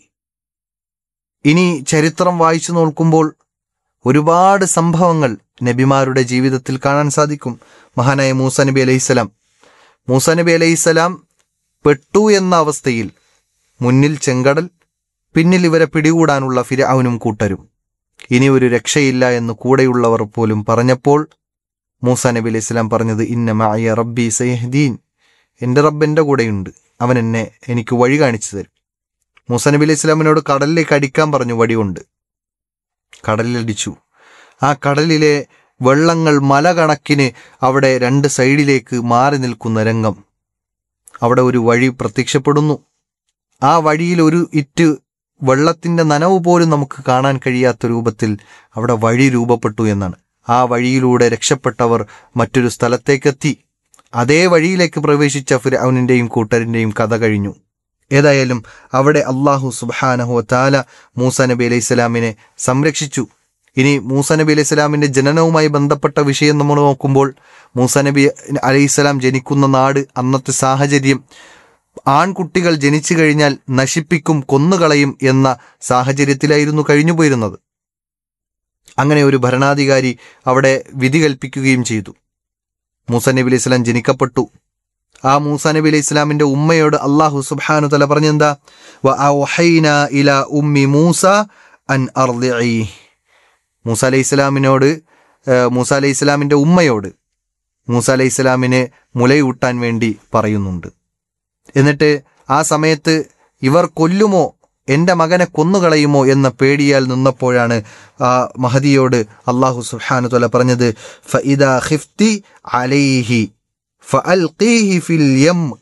ഇനി ചരിത്രം വായിച്ചു നോക്കുമ്പോൾ ഒരുപാട് സംഭവങ്ങൾ നബിമാരുടെ ജീവിതത്തിൽ കാണാൻ സാധിക്കും മഹാനായ മൂസ നബി അലൈഹിസ്സലാം മൂസ നബി അലൈഹിസ്സലാം പെട്ടു എന്ന അവസ്ഥയിൽ മുന്നിൽ ചെങ്കടൽ പിന്നിൽ ഇവരെ പിടികൂടാനുള്ള ഫിരഔനും കൂട്ടരും ഇനി ഒരു രക്ഷയില്ല എന്ന് കൂടെയുള്ളവർ പോലും പറഞ്ഞപ്പോൾ മൂസ നബി അലൈഹി സ്വലാം പറഞ്ഞത് ഇന്ന മഅയ റബ്ബി സയഹ്ദീൻ എൻ്റെ റബ്ബ് എൻ്റെ കൂടെയുണ്ട് അവൻ എന്നെ എനിക്ക് വഴി കാണിച്ചു തരും മൂസ നബി അലൈഹി സ്വലാമിനോട് കടലിലേക്ക് അടിക്കാൻ പറഞ്ഞു വടികൊണ്ട് കടലിലടിച്ചു ആ കടലിലെ വെള്ളങ്ങൾ മല കണക്കിന് അവിടെ രണ്ട് സൈഡിലേക്ക് മാറി നിൽക്കുന്ന രംഗം അവിടെ ഒരു വഴി പ്രത്യക്ഷപ്പെടുന്നു ആ വഴിയിൽ ഒരു ഇറ്റ് വെള്ളത്തിന്റെ നനവ് പോലും നമുക്ക് കാണാൻ കഴിയാത്ത രൂപത്തിൽ അവിടെ വഴി രൂപപ്പെട്ടു എന്നാണ് ആ വഴിയിലൂടെ രക്ഷപ്പെട്ടവർ മറ്റൊരു സ്ഥലത്തേക്കെത്തി അതേ വഴിയിലേക്ക് പ്രവേശിച്ച ഫിരൗനിന്റെയും കൂട്ടരിന്റെയും കഥ കഴിഞ്ഞു ഏതായാലും അവിടെ അള്ളാഹു സുബാനഹു താല മൂസ നബി അലൈഹി സ്വലാമിനെ സംരക്ഷിച്ചു ഇനി മൂസ നബി അലൈഹി സ്വലാമിന്റെ ജനനവുമായി ബന്ധപ്പെട്ട വിഷയം നമ്മൾ നോക്കുമ്പോൾ മൂസ നബി അലൈഹി സ്വലാം ജനിക്കുന്ന നാട് അന്നത്തെ സാഹചര്യം ആൺകുട്ടികൾ ജനിച്ചു കഴിഞ്ഞാൽ നശിപ്പിക്കും കൊന്നുകളയും എന്ന സാഹചര്യത്തിലായിരുന്നു കഴിഞ്ഞുപോയിരുന്നത് അങ്ങനെ ഒരു ഭരണാധികാരി അവിടെ വിധി കൽപ്പിക്കുകയും ചെയ്തു മൂസ നബി അലൈഹി സ്വലാം ജനിക്കപ്പെട്ടു ആ മൂസ നബി അലൈഹി ഇസ്ലാമിന്റെ ഉമ്മയോട് അള്ളാഹു സുബ്ഹാനു തല പറഞ്ഞെന്താ വ ഔഹൈന ഇല ഉമ്മി മൂസ അൻ അർദിഇ മൂസ അലൈഹി ഇസ്ലാമിനോട് മൂസ അലൈഹി ഇസ്ലാമിന്റെ ഉമ്മയോട് മൂസ അലൈഹി ഇസ്ലാമിനെ മുലയൂട്ടാൻ വേണ്ടി പറയുന്നുണ്ട് എന്നിട്ട് ആ സമയത്ത് ഇവർ കൊല്ലുമോ എൻ്റെ മകനെ കൊന്നുകളയുമോ എന്ന പേടിയാൽ നിന്നപ്പോഴാണ് ആ മഹദിയോട് അള്ളാഹു സുബ്ഹാനു തല പറഞ്ഞത് ഫഇദാ ഖിഫ്തി അലൈഹി ഫഅൽഖീഹി ഫിൽ യം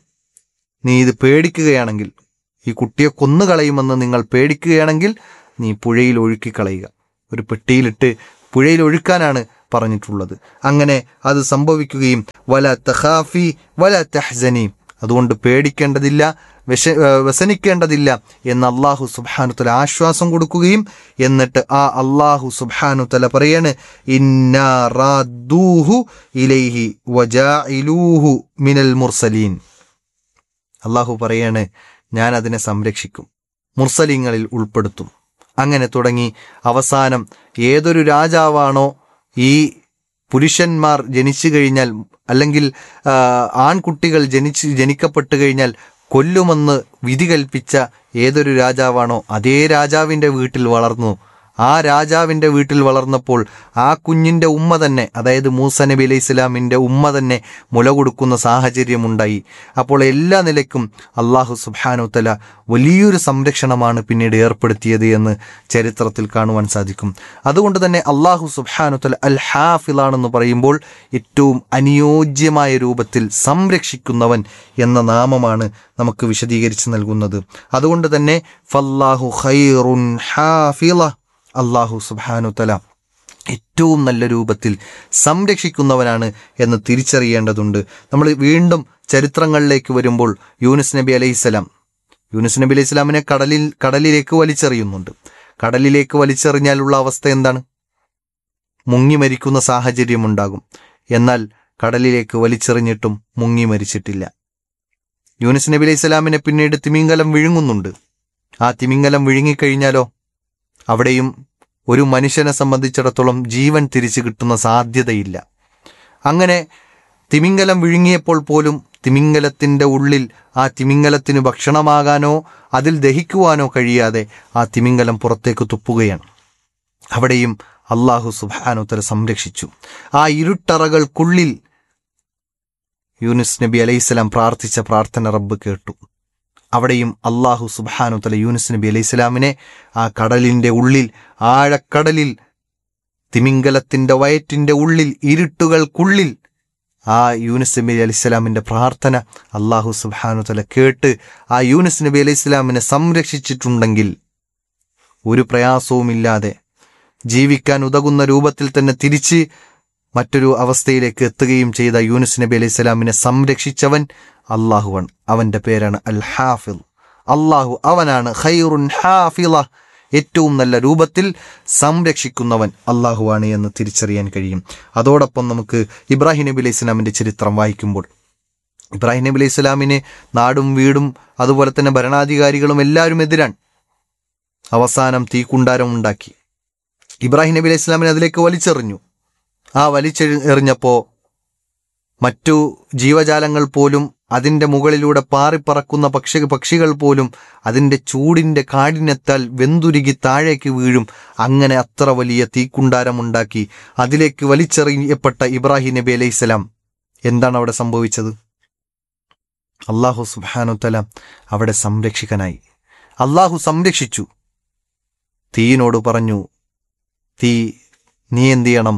നീ ഇത് പേടിക്കുകയാണെങ്കിൽ ഈ കുട്ടിയെ കൊന്നുകളയുമെന്ന് നിങ്ങൾ പേടിക്കുകയാണെങ്കിൽ നീ പുഴയിൽ ഒഴുക്കിക്കളയുക ഒരു പെട്ടിയിലിട്ട് പുഴയിൽ ഒഴുക്കാനാണ് പറഞ്ഞിട്ടുള്ളത് അങ്ങനെ അത് സംഭവിക്കുകയും വല തഹാഫി വല തഹ്സനി അതുകൊണ്ട് പേടിക്കേണ്ടതില്ല വിഷ ഏഹ് വ്യസനിക്കേണ്ടതില്ല എന്ന് അള്ളാഹു സുബാനുത്തല ആശ്വാസം കൊടുക്കുകയും എന്നിട്ട് ആ അള്ളാഹു സുബാനുത്തല പറയാണ് ഇന്നാ റാദ്ദൂഹു ഇലൈഹി വജാഇലൂഹു മിനൽ മുർസലീൻ അള്ളാഹു പറയാണ് ഞാൻ അതിനെ സംരക്ഷിക്കും മുർസലിങ്ങളിൽ ഉൾപ്പെടുത്തും അങ്ങനെ തുടങ്ങി അവസാനം ഏതൊരു രാജാവാണോ ഈ പുരുഷന്മാർ ജനിച്ചു കഴിഞ്ഞാൽ അല്ലെങ്കിൽ ആ, ആൺകുട്ടികൾ ജനിച്ച് ജനിക്കപ്പെട്ടു കഴിഞ്ഞാൽ കൊല്ലുമെന്ന് വിധി കൽപ്പിച്ച ഏതൊരു രാജാവാണോ അതേ രാജാവിൻ്റെ വീട്ടിൽ വളർന്നു ആ രാജാവിൻ്റെ വീട്ടിൽ വളർന്നപ്പോൾ ആ കുഞ്ഞിൻ്റെ ഉമ്മ തന്നെ അതായത് മൂസ നബി അലൈഹി ഇസ്ലാമിൻ്റെ ഉമ്മ തന്നെ മുല കൊടുക്കുന്ന സാഹചര്യമുണ്ടായി അപ്പോൾ എല്ലാ നിലയ്ക്കും അള്ളാഹു സുബാനുത്തല വലിയൊരു സംരക്ഷണമാണ് പിന്നീട് ഏർപ്പെടുത്തിയത് എന്ന് ചരിത്രത്തിൽ കാണുവാൻ സാധിക്കും അതുകൊണ്ട് തന്നെ അള്ളാഹു സുബാനുത്തല അൽ ഹാഫിലാണെന്ന് പറയുമ്പോൾ ഏറ്റവും അനുയോജ്യമായ രൂപത്തിൽ സംരക്ഷിക്കുന്നവൻ എന്ന നാമമാണ് നമുക്ക് വിശദീകരിച്ച് നൽകുന്നത് അതുകൊണ്ട് തന്നെ ഫല്ലാഹു ഖൈറുൻ ഹാഫിള അള്ളാഹു സുബാനു തല ഏറ്റവും നല്ല രൂപത്തിൽ സംരക്ഷിക്കുന്നവനാണ് എന്ന് തിരിച്ചറിയേണ്ടതുണ്ട് നമ്മൾ വീണ്ടും ചരിത്രങ്ങളിലേക്ക് വരുമ്പോൾ യൂനുസ് നബി അലൈഹിസ്സലാം യൂനുസ് നബി അലൈഹി സ്വലാമിനെ കടലിൽ കടലിലേക്ക് വലിച്ചെറിയുന്നുണ്ട് കടലിലേക്ക് വലിച്ചെറിഞ്ഞാലുള്ള അവസ്ഥ എന്താണ് മുങ്ങി മരിക്കുന്ന സാഹചര്യമുണ്ടാകും എന്നാൽ കടലിലേക്ക് വലിച്ചെറിഞ്ഞിട്ടും മുങ്ങി മരിച്ചിട്ടില്ല യൂനുസ് നബി അലൈഹി സ്വലാമിനെ പിന്നീട് തിമിംഗലം വിഴുങ്ങുന്നുണ്ട് ആ തിമിംഗലം വിഴുങ്ങിക്കഴിഞ്ഞാലോ അവിടെയും ഒരു മനുഷ്യനെ സംബന്ധിച്ചിടത്തോളം ജീവൻ തിരിച്ചു കിട്ടുന്ന സാധ്യതയില്ല അങ്ങനെ തിമിംഗലം വിഴുങ്ങിയപ്പോൾ പോലും തിമിംഗലത്തിൻ്റെ ഉള്ളിൽ ആ തിമിംഗലത്തിന് ഭക്ഷണമാകാനോ അതിൽ ദഹിക്കുവാനോ കഴിയാതെ ആ തിമിംഗലം പുറത്തേക്ക് തുപ്പുകയാണ് അവിടെയും അള്ളാഹു സുബാനുത്തര സംരക്ഷിച്ചു ആ ഇരുട്ടറകൾക്കുള്ളിൽ യൂനുസ് നബി അലൈഹിസ്സലാം പ്രാർത്ഥിച്ച പ്രാർത്ഥന റബ്ബ് കേട്ടു അവിടെയും അള്ളാഹു സുബാനുത്തല യൂനുസ് നബി അലൈഹി സ്വലാമിനെ ആ കടലിൻ്റെ ഉള്ളിൽ ആഴക്കടലിൽ തിമിംഗലത്തിൻ്റെ വയറ്റിൻ്റെ ഉള്ളിൽ ഇരുട്ടുകൾക്കുള്ളിൽ ആ യൂനുസ് നബി അലൈഹി സ്വലാമിൻ്റെ പ്രാർത്ഥന അള്ളാഹു സുബാനുത്തല കേട്ട് ആ യൂനുസ് നബി അലൈഹി സ്വലാമിനെ സംരക്ഷിച്ചിട്ടുണ്ടെങ്കിൽ ഒരു പ്രയാസവുമില്ലാതെ ജീവിക്കാൻ ഉതകുന്ന രൂപത്തിൽ തന്നെ തിരിച്ച് മറ്റൊരു അവസ്ഥയിലേക്ക് എത്തുകയും ചെയ്ത യൂനുസ് നബി അലൈഹി സ്വലാമിനെ സംരക്ഷിച്ചവൻ അള്ളാഹുവാണ് അവന്റെ പേരാണ് അൽ ഹാഫിൽ അള്ളാഹു അവനാണ് ഖൈറുൻ ഹാഫിള ഏറ്റവും നല്ല രൂപത്തിൽ സംരക്ഷിക്കുന്നവൻ അള്ളാഹുവാണ് എന്ന് തിരിച്ചറിയാൻ കഴിയും അതോടൊപ്പം നമുക്ക് ഇബ്രാഹിം നബി അലൈഹി സ്വലാമിന്റെ ചരിത്രം വായിക്കുമ്പോൾ ഇബ്രാഹിം നബി അലൈഹി സ്വലാമിന് നാടും വീടും അതുപോലെ തന്നെ ഭരണാധികാരികളും എല്ലാവരും എതിരാണ് അവസാനം തീക്കുണ്ടാരം ഉണ്ടാക്കി ഇബ്രാഹിം നബി അലൈഹി സ്വലാമിനെ അതിലേക്ക് വലിച്ചെറിഞ്ഞു ആ വലിച്ചെറി എറിഞ്ഞപ്പോൾ മറ്റു ജീവജാലങ്ങൾ പോലും അതിൻ്റെ മുകളിലൂടെ പാറിപ്പറക്കുന്ന പക്ഷി പക്ഷികൾ പോലും അതിൻ്റെ ചൂടിൻ്റെ കാഠിന്യത്താൽ വെന്തുരുകി താഴേക്ക് വീഴും അങ്ങനെ അത്ര വലിയ തീക്കുണ്ടാരമുണ്ടാക്കി അതിലേക്ക് വലിച്ചെറിയപ്പെട്ട ഇബ്രാഹിം നബി അലൈഹിസ്സലാം എന്താണ് അവിടെ സംഭവിച്ചത് അള്ളാഹു സുബാനുത്തല അവിടെ സംരക്ഷിക്കനായി അള്ളാഹു സംരക്ഷിച്ചു തീയിനോട് പറഞ്ഞു തീ നീ എന്ത് ചെയ്യണം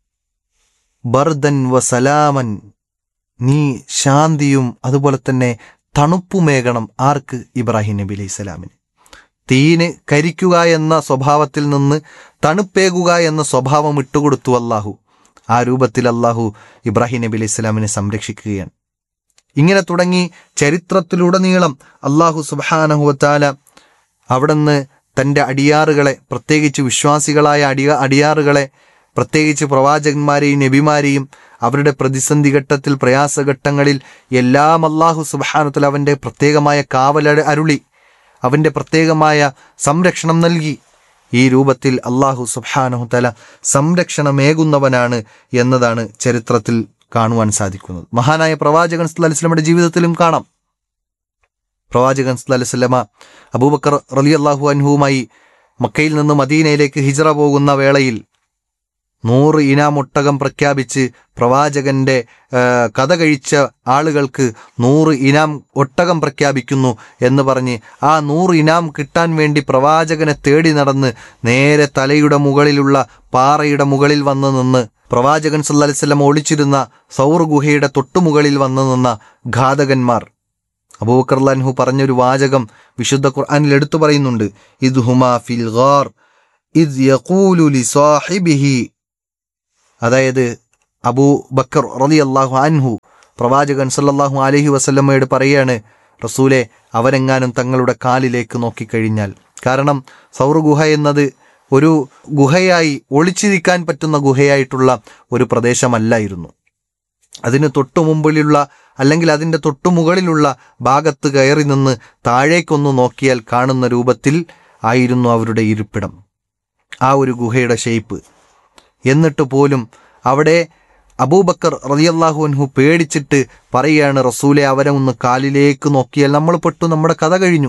ബർദൻ വസലാമൻ നീ ശാന്തിയും അതുപോലെ തന്നെ തണുപ്പുമേകണം ആർക്ക് ഇബ്രാഹിം നബി അലൈഹി സ്വലാമിന് തീയിന് കരിക്കുക എന്ന സ്വഭാവത്തിൽ നിന്ന് തണുപ്പേകുക എന്ന സ്വഭാവം ഇട്ടുകൊടുത്തു അള്ളാഹു ആ രൂപത്തിൽ അള്ളാഹു ഇബ്രാഹിം നബി അലൈഹി സ്വലാമിനെ സംരക്ഷിക്കുകയാണ് ഇങ്ങനെ തുടങ്ങി ചരിത്രത്തിലുടനീളം അള്ളാഹു സുബാനഹുവത്താല അവിടുന്ന് തൻ്റെ അടിയാറുകളെ പ്രത്യേകിച്ച് വിശ്വാസികളായ അടിയ അടിയാറുകളെ പ്രത്യേകിച്ച് പ്രവാചകന്മാരെയും നബിമാരെയും അവരുടെ പ്രതിസന്ധി ഘട്ടത്തിൽ പ്രയാസഘട്ടങ്ങളിൽ എല്ലാം അള്ളാഹു സുബാനത്തിൽ അവൻ്റെ പ്രത്യേകമായ കാവല അരുളി അവൻ്റെ പ്രത്യേകമായ സംരക്ഷണം നൽകി ഈ രൂപത്തിൽ അള്ളാഹു സുബാനഹുത്തല സംരക്ഷണമേകുന്നവനാണ് എന്നതാണ് ചരിത്രത്തിൽ കാണുവാൻ സാധിക്കുന്നത് മഹാനായ പ്രവാചകൻ അലിസ്ലമയുടെ ജീവിതത്തിലും കാണാം പ്രവാചകൻ അലിസ്ലമ അബൂബക്കർ റലി അള്ളാഹു അൻഹുവുമായി മക്കയിൽ നിന്ന് മദീനയിലേക്ക് ഹിജറ പോകുന്ന വേളയിൽ നൂറ് ഇനാം ഒട്ടകം പ്രഖ്യാപിച്ച് പ്രവാചകന്റെ ആ, കഥ കഴിച്ച ആളുകൾക്ക് നൂറ് ഇനാം ഒട്ടകം പ്രഖ്യാപിക്കുന്നു എന്ന് പറഞ്ഞ് ആ നൂറ് ഇനാം കിട്ടാൻ വേണ്ടി പ്രവാചകനെ തേടി നടന്ന് നേരെ തലയുടെ മുകളിലുള്ള പാറയുടെ മുകളിൽ വന്ന് നിന്ന് പ്രവാചകൻ സല്ലല്ലാഹു അലൈഹി വസല്ലം ഒളിച്ചിരുന്ന സൗർ ഗുഹയുടെ തൊട്ടുമുകളിൽ വന്ന് നിന്ന ഘാതകന്മാർ അബൂബക്കർ അൻഹു പറഞ്ഞൊരു വാചകം വിശുദ്ധ ഖുർആനിൽ എടുത്തു പറയുന്നുണ്ട് ഇത് ഹുമാ ഫിൽ ഗാർ ഇദ് യഖൂലു ലി സാഹിബിഹി അതായത് അബൂ ബക്കർ റളിയല്ലാഹു അൻഹു പ്രവാചകൻ സല്ലല്ലാഹു അലൈഹി വസല്ലമ്മയോട് പറയാണ് റസൂലെ അവരെങ്ങാനും തങ്ങളുടെ കാലിലേക്ക് നോക്കിക്കഴിഞ്ഞാൽ കാരണം സൗർ ഗുഹ എന്നത് ഒരു ഗുഹയായി ഒളിച്ചിരിക്കാൻ പറ്റുന്ന ഗുഹയായിട്ടുള്ള ഒരു പ്രദേശമല്ലായിരുന്നു അതിന് തൊട്ടു മുമ്പിലുള്ള അല്ലെങ്കിൽ അതിൻ്റെ തൊട്ടു മുകളിലുള്ള ഭാഗത്ത് കയറി നിന്ന് താഴേക്കൊന്ന് നോക്കിയാൽ കാണുന്ന രൂപത്തിൽ ആയിരുന്നു അവരുടെ ഇരിപ്പിടം ആ ഒരു ഗുഹയുടെ ഷേപ്പ് എന്നിട്ട് പോലും അവിടെ അബൂബക്കർ റളിയല്ലാഹു അൻഹു പേടിച്ചിട്ട് പറയുകയാണ് റസൂലെ അവരെ ഒന്ന് കാലിലേക്ക് നോക്കിയാൽ നമ്മൾ പെട്ടു നമ്മുടെ കഥ കഴിഞ്ഞു